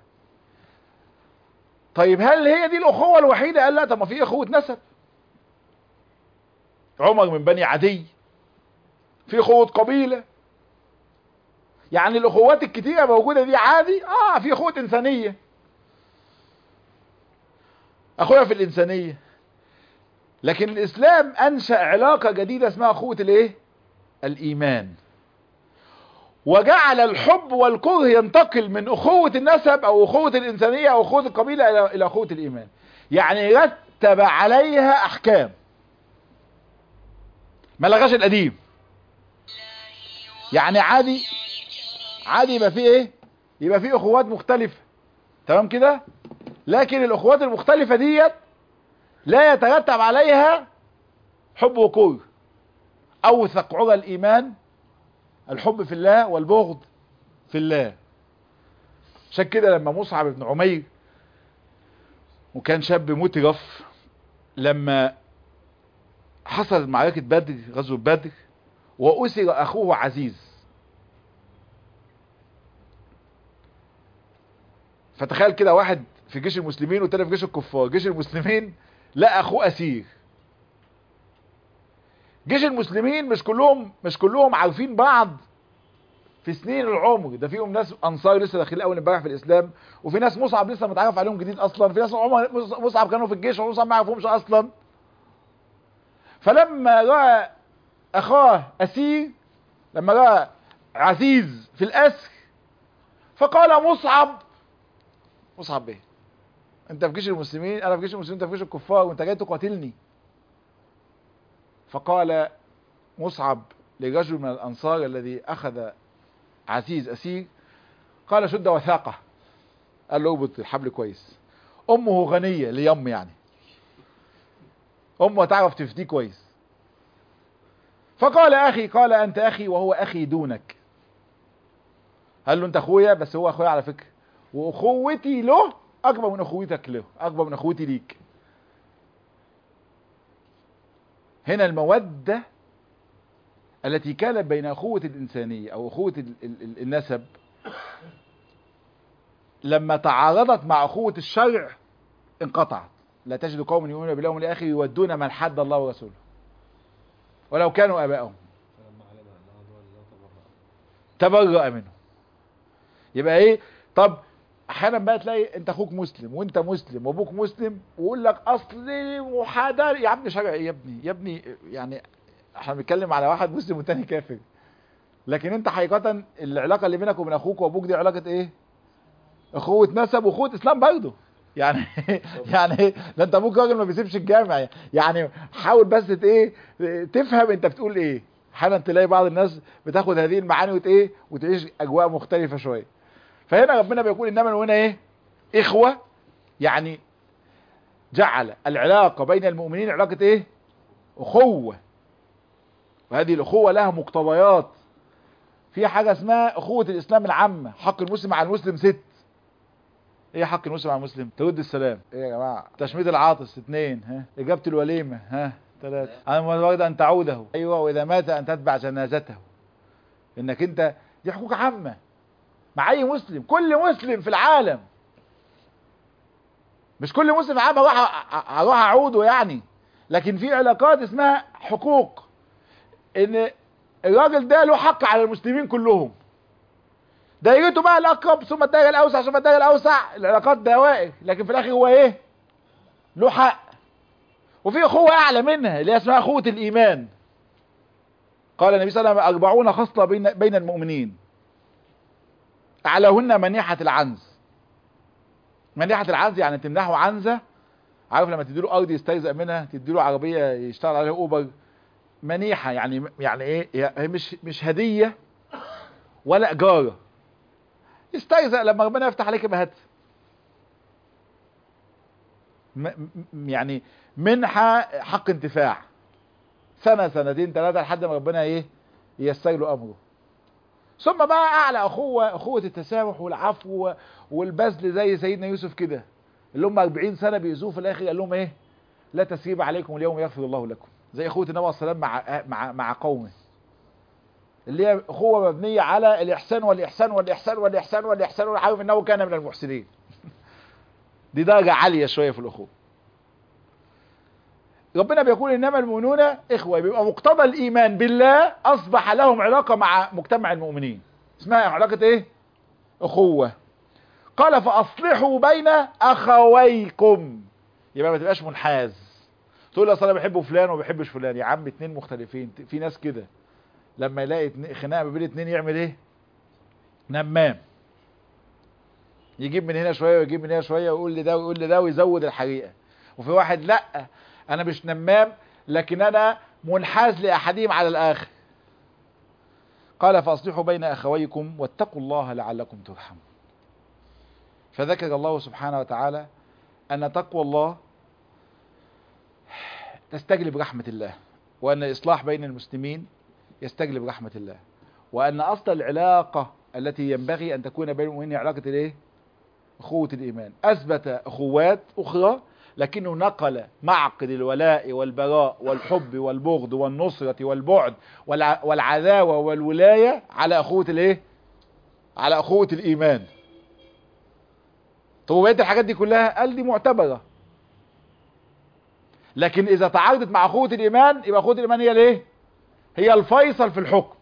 طيب هل هي دي الأخوة الوحيدة؟ قال لا طب ما في أخوة نسب عمر من بني عدي في اخوة قبيلة يعني الاخوات الكتيرة موجودة دي عادي اه في اخوة انسانية اخويا في الانسانية لكن الاسلام انشأ علاقة جديدة اسمها اخوة الايه الايمان وجعل الحب والكره ينتقل من اخوة النسب او اخوة الانسانية او اخوة القبيلة الى اخوة الايمان يعني رتب عليها احكام ما لغاش القديم يعني عادي عادي يبقى فيه ايه يبقى فيه اخوات مختلفة تمام كده لكن الاخوات المختلفة ديت لا يترتب عليها حب وكره اوثق عرى الايمان الحب في الله والبغض في الله عشان كده لما مصعب بن عمير وكان شاب مترف لما حصلت معركة بدر غزوة بدر وأسر أخوه عزيز فتخيل كده واحد في جيش المسلمين والتاني في جيش الكفار جيش المسلمين لا أخوه أسير جيش المسلمين مش كلهم مش كلهم عارفين بعض في سنين العمر ده فيهم ناس انصار لسه داخلين اول امبارح في الاسلام وفي ناس مصعب لسه متعرف عليهم جديد اصلا في ناس عمر مصعب كانوا في الجيش ومصعب ما يعرفهمش اصلا فلما رأى أخاه أسير لما رأى عزيز في الأسر فقال مصعب مصعب ايه انت في جيش المسلمين انا في جيش المسلمين انت في جيش الكفار وانت جاي تقاتلني فقال مصعب لرجل من الانصار الذي اخذ عزيز اسير قال شد وثاقه قال له اربط الحبل كويس امه غنيه ليم يعني امه تعرف تفتيه كويس فقال اخي قال انت اخي وهو اخي دونك قال له انت اخويا بس هو اخويا على فكره واخوتي له اكبر من اخوتك له اكبر من اخوتي ليك هنا المودة التي كانت بين اخوة الانسانية او اخوة ال ال النسب لما تعارضت مع اخوة الشرع انقطعت لا تجد قوم يؤمنون بالله واليوم الاخر يودون من حد الله ورسوله ولو كانوا ابائهم تبرأ منه يبقى ايه طب احيانا بقى تلاقي انت اخوك مسلم وانت مسلم وابوك مسلم ويقول لك اصل محاضره يا ابني شرع ايه يا ابني يا ابني يعني احنا بنتكلم على واحد مسلم والتاني كافر لكن انت حقيقه العلاقه اللي بينك وبين اخوك وابوك دي علاقه ايه اخوه نسب واخوه اسلام برضه يعني يعني ده انت ابوك راجل ما بيسيبش الجامع يعني حاول بس ايه تفهم انت بتقول ايه احيانا تلاقي بعض الناس بتاخد هذه المعاني وت ايه وتعيش اجواء مختلفه شويه فهنا ربنا بيقول انما هنا ايه اخوه يعني جعل العلاقه بين المؤمنين علاقه ايه اخوه وهذه الاخوه لها مقتضيات في حاجه اسمها اخوه الاسلام العامه حق المسلم على المسلم ست ايه حق المسلم على المسلم ترد السلام ايه يا جماعه تشميت العاطس اثنين ها اجابه الوليمه ها ثلاثه انا ورد ان تعوده ايوه واذا مات ان تتبع جنازته انك انت دي حقوق عامه مع اي مسلم كل مسلم في العالم مش كل مسلم عام اروح اروح اعوده يعني لكن في علاقات اسمها حقوق ان الراجل ده له حق على المسلمين كلهم دايرته بقى الاقرب ثم الدايره الاوسع ثم الدايره الاوسع العلاقات دوائر لكن في الاخر هو ايه له حق وفي اخوه اعلى منها اللي هي اسمها اخوه الايمان قال النبي صلى الله عليه وسلم أربعون خصلة بين, بين المؤمنين أعلاهن منيحة العنز منيحة العنز يعني تمنحه عنزة عارف لما تديله أرض يسترزق منها تديله عربية يشتغل عليها أوبر منيحة يعني يعني إيه هي مش مش هدية ولا إيجار يسترزق لما ربنا يفتح عليك يبقى هات يعني منحة حق انتفاع سنة سنتين ثلاثة لحد ما ربنا ايه ييسر له امره ثم بقى اعلى اخوة اخوة التسامح والعفو والبذل زي سيدنا يوسف كده اللي هم 40 سنة بيزوه في الاخر قال لهم ايه لا تسريب عليكم اليوم يغفر الله لكم زي اخوة النبي صلى الله عليه وسلم مع مع مع قومه اللي هي اخوة مبنية على الاحسان والاحسان والاحسان والاحسان والاحسان والعارف انه كان من المحسنين دي درجة عالية شوية في الاخوة ربنا بيقول انما المؤمنون اخوه بيبقى مقتضى الايمان بالله اصبح لهم علاقه مع مجتمع المؤمنين اسمها علاقه ايه اخوه قال فاصلحوا بين اخويكم يبقى ما تبقاش منحاز تقول اصل انا بحب فلان وما بحبش فلان يا عم اتنين مختلفين في ناس كده لما يلاقي خناقه ما بين اتنين يعمل ايه نمام يجيب من هنا شويه ويجيب من هنا شويه ويقول لده ويقول لده ويزود الحقيقه وفي واحد لا انا مش نمام لكن انا منحاز لاحدهم على الاخر قال فاصلحوا بين اخويكم واتقوا الله لعلكم ترحمون فذكر الله سبحانه وتعالى ان تقوى الله تستجلب رحمة الله وان الاصلاح بين المسلمين يستجلب رحمة الله وان اصل العلاقة التي ينبغي ان تكون بين المؤمنين علاقة الايه اخوة الايمان اثبت اخوات اخرى لكنه نقل معقد الولاء والبراء والحب والبغض والنصرة والبعد والعداوة والولاية على أخوة الايه على أخوة الإيمان طب وبقيت الحاجات دي كلها قال دي معتبرة لكن إذا تعارضت مع أخوة الإيمان يبقى أخوة الإيمان هي الايه هي الفيصل في الحكم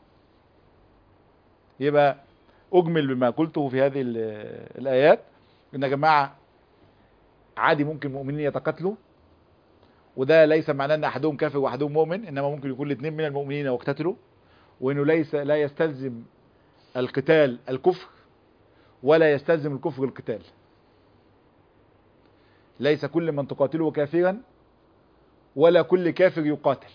يبقى أجمل بما قلته في هذه الآيات إن يا جماعة عادي ممكن المؤمنين يتقاتلوا وده ليس معناه ان احدهم كافر واحدهم مؤمن انما ممكن يكون الاثنين من المؤمنين يقتتلوا وانه ليس لا يستلزم القتال الكفر ولا يستلزم الكفر القتال ليس كل من تقاتله كافرا ولا كل كافر يقاتل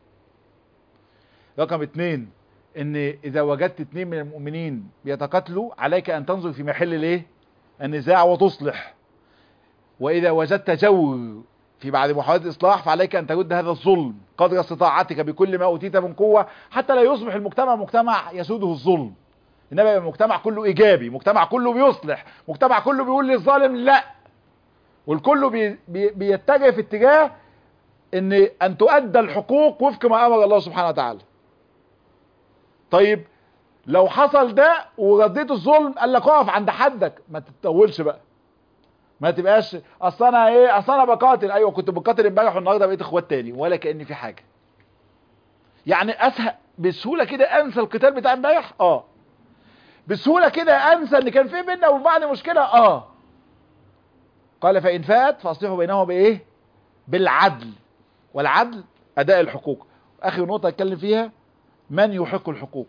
رقم اثنين ان اذا وجدت اثنين من المؤمنين بيتقاتلوا عليك ان تنظر في محل الايه النزاع وتصلح واذا وجدت جور في بعد محاولة الاصلاح فعليك ان ترد هذا الظلم قدر استطاعتك بكل ما اوتيت من قوة حتى لا يصبح المجتمع مجتمع يسوده الظلم انما يبقى المجتمع كله ايجابي مجتمع كله بيصلح مجتمع كله بيقول للظالم لا والكل بي بي بيتجه في اتجاه ان ان تؤدى الحقوق وفق ما امر الله سبحانه وتعالى طيب لو حصل ده ورديت الظلم قال لك اقف عند حدك ما تتطولش بقى ما تبقاش اصل انا ايه اصل انا بقاتل ايوه كنت بقاتل امبارح والنهارده بقيت اخوات تاني ولا كان في حاجه يعني اسهل بسهوله كده انسى القتال بتاع امبارح اه بسهوله كده انسى ان كان في بيننا وبين بعض مشكله اه قال فان فات فاصلحوا بينهما بايه بالعدل والعدل اداء الحقوق اخر نقطه اتكلم فيها من يحق الحقوق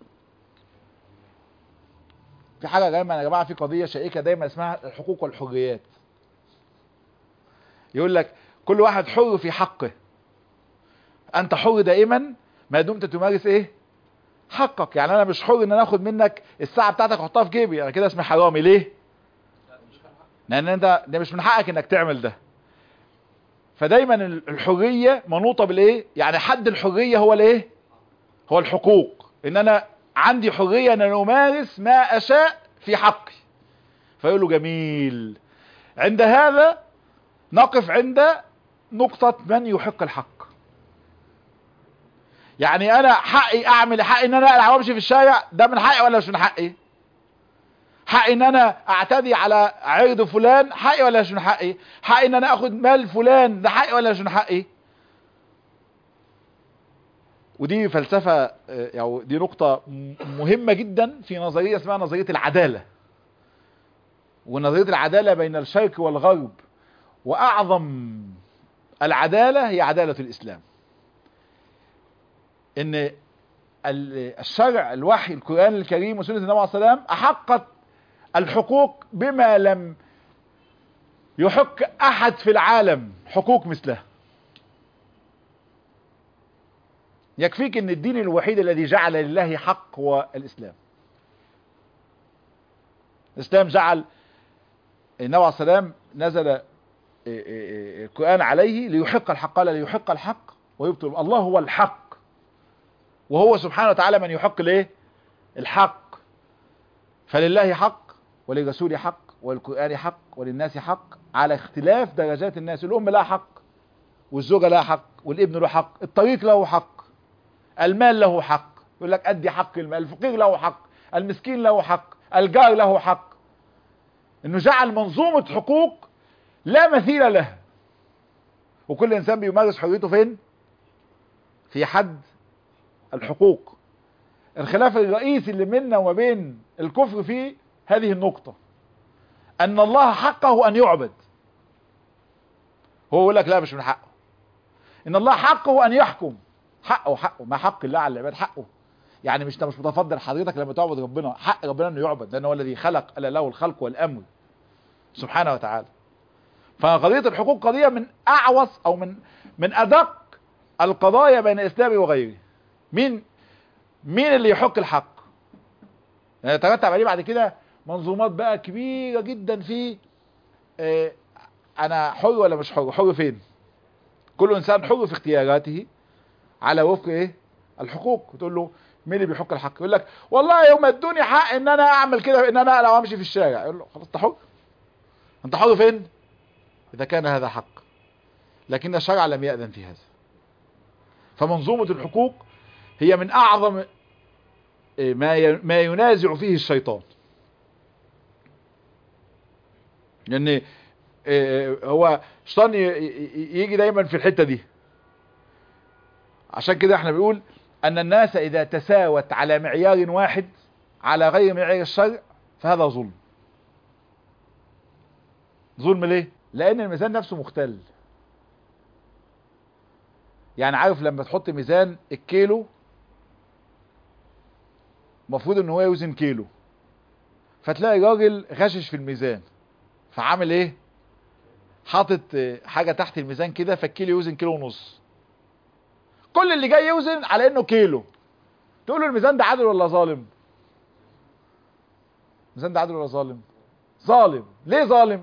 في حاجه دايما يا جماعه في قضيه شائكه دايما اسمها الحقوق والحريات يقول لك كل واحد حر في حقه انت حر دائما ما دمت تمارس ايه حقك يعني انا مش حر ان انا اخد منك الساعه بتاعتك احطها في جيبي انا كده اسمي حرامي ليه لان انت ده مش من حقك انك تعمل ده فدايما الحريه منوطه بالايه يعني حد الحريه هو الايه هو الحقوق ان انا عندي حرية ان انا امارس ما اشاء في حقي فيقول له جميل عند هذا نقف عند نقطة من يحق الحق يعني انا حقي اعمل حقي ان انا اقلع وامشي في الشارع ده من حقي ولا مش من حقي حقي ان انا اعتدي على عرض فلان حقي ولا مش من حقي حقي ان انا اخد مال فلان ده حقي ولا مش من حقي ودي فلسفة يعني دي نقطة مهمة جدا في نظرية اسمها نظرية العدالة ونظرية العدالة بين الشرق والغرب وأعظم العدالة هي عدالة الإسلام إن الشرع الوحي القرآن الكريم وسنة النبي عليه السلام أحقت الحقوق بما لم يحق أحد في العالم حقوق مثلها يكفيك ان الدين الوحيد الذي جعل لله حق هو الاسلام الاسلام جعل النبي عليه السلام نزل القرآن عليه ليحق الحق قال ليحق الحق ويبطل الله هو الحق وهو سبحانه وتعالى من يحق الايه الحق فلله حق وللرسول حق وللقرآن حق وللناس حق على اختلاف درجات الناس الأم لها حق والزوجة لها حق والابن له حق الطريق له حق المال له حق يقول لك ادي حق المال الفقير له حق المسكين له حق الجار له حق انه جعل منظومة حقوق لا مثيل لها وكل انسان بيمارس حريته فين في حد الحقوق الخلاف الرئيسي اللي بيننا وما بين الكفر في هذه النقطة ان الله حقه ان يعبد هو يقول لك لا مش من حقه ان الله حقه ان يحكم حقه حقه ما حق الله على العباد حقه يعني مش انت مش متفضل حضرتك لما تعبد ربنا حق ربنا انه يعبد لانه هو الذي خلق الا له الخلق والامر سبحانه وتعالى فقضيه الحقوق قضيه من اعوص او من من ادق القضايا بين الاسلام وغيره مين مين اللي يحق الحق يعني يترتب عليه بعد كده منظومات بقى كبيره جدا في اه انا حر ولا مش حر حر فين كل انسان حر في اختياراته على وفق ايه الحقوق تقول له مين اللي بيحق الحق يقول لك والله يوم ادوني حق ان انا اعمل كده ان انا لو امشي في الشارع يقول له خلاص انت حر انت حر فين اذا كان هذا حق لكن الشرع لم يأذن في هذا فمنظومة الحقوق هي من اعظم ما ما ينازع فيه الشيطان لان هو الشيطان يجي دايما في الحتة دي عشان كده احنا بنقول ان الناس اذا تساوت على معيار واحد على غير معيار الشرع فهذا ظلم ظلم ليه لان الميزان نفسه مختل يعني عارف لما تحط ميزان الكيلو المفروض ان هو يوزن كيلو فتلاقي راجل غشش في الميزان فعامل ايه حاطط حاجة تحت الميزان كده فالكيلو يوزن كيلو ونص كل اللي جاي يوزن على انه كيلو تقول له الميزان ده عادل ولا ظالم الميزان ده عادل ولا ظالم ظالم ليه ظالم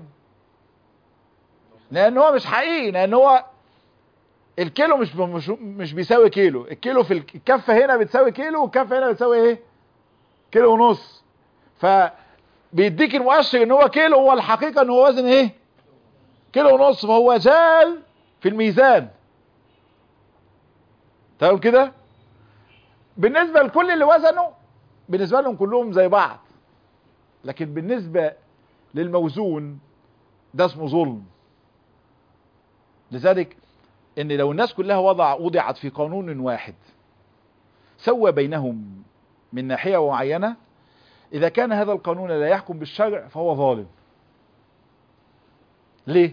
لان هو مش حقيقي لان هو الكيلو مش مش مش بيساوي كيلو الكيلو في الكفه هنا بتساوي كيلو والكفه هنا بتساوي ايه كيلو ونص فبيديك المؤشر ان هو كيلو هو الحقيقه ان هو وزن ايه كيلو ونص فهو جال في الميزان تمام كده بالنسبة لكل اللي وزنوا بالنسبة لهم كلهم زي بعض لكن بالنسبة للموزون ده اسمه ظلم لذلك ان لو الناس كلها وضع وضعت في قانون واحد سوى بينهم من ناحية معينة اذا كان هذا القانون لا يحكم بالشرع فهو ظالم ليه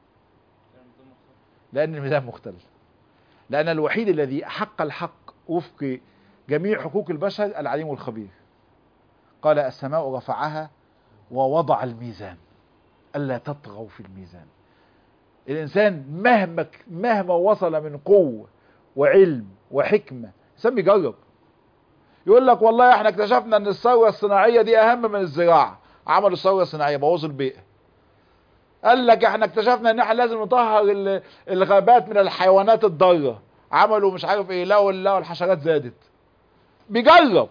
لان الميزان مختلف لأن الوحيد الذي أحق الحق وفق جميع حقوق البشر العليم الخبير قال السماء رفعها ووضع الميزان ألا تطغوا في الميزان الإنسان مهما مهما وصل من قوة وعلم وحكمة الإنسان بيجرب يقول لك والله احنا اكتشفنا ان الثورة الصناعية دي أهم من الزراعة عملوا الثورة الصناعية بوظوا البيئة قال لك احنا اكتشفنا ان احنا لازم نطهر الغابات من الحيوانات الضاره عملوا مش عارف ايه لقوا لقوا الحشرات زادت بيجرب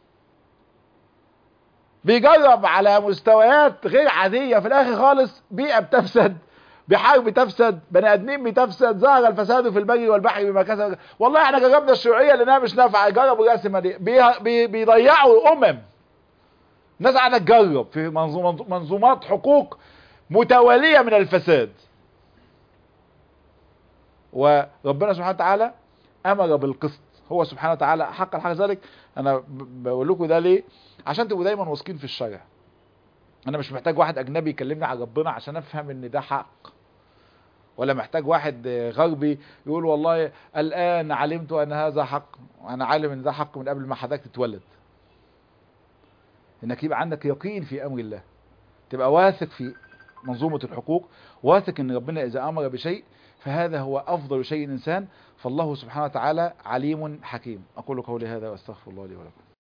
بيجرب على مستويات غير عاديه في الاخر خالص بيئه بتفسد بحرب بتفسد بني ادمين بتفسد ظهر الفساد في البر والبحر بما كسب والله احنا جربنا الشيوعيه لانها مش نافعه جربوا الرسمه دي بي بيضيعوا امم الناس قاعده تجرب في منظومات حقوق متوالية من الفساد وربنا سبحانه وتعالى امر بالقسط هو سبحانه وتعالى حق الحق ذلك انا ب- بقول لكم ده ليه عشان تبقوا دايما واثقين في الشرع انا مش محتاج واحد اجنبي يكلمني على ربنا عشان افهم ان ده حق ولا محتاج واحد غربي يقول والله الان علمت ان هذا حق وانا عالم ان ده حق من قبل ما حضرتك تتولد انك يبقى عندك يقين في امر الله تبقى واثق في منظومة الحقوق واثق ان ربنا اذا امر بشيء فهذا هو افضل شيء الانسان فالله سبحانه وتعالى عليم حكيم اقول قولي هذا واستغفر الله لي ولكم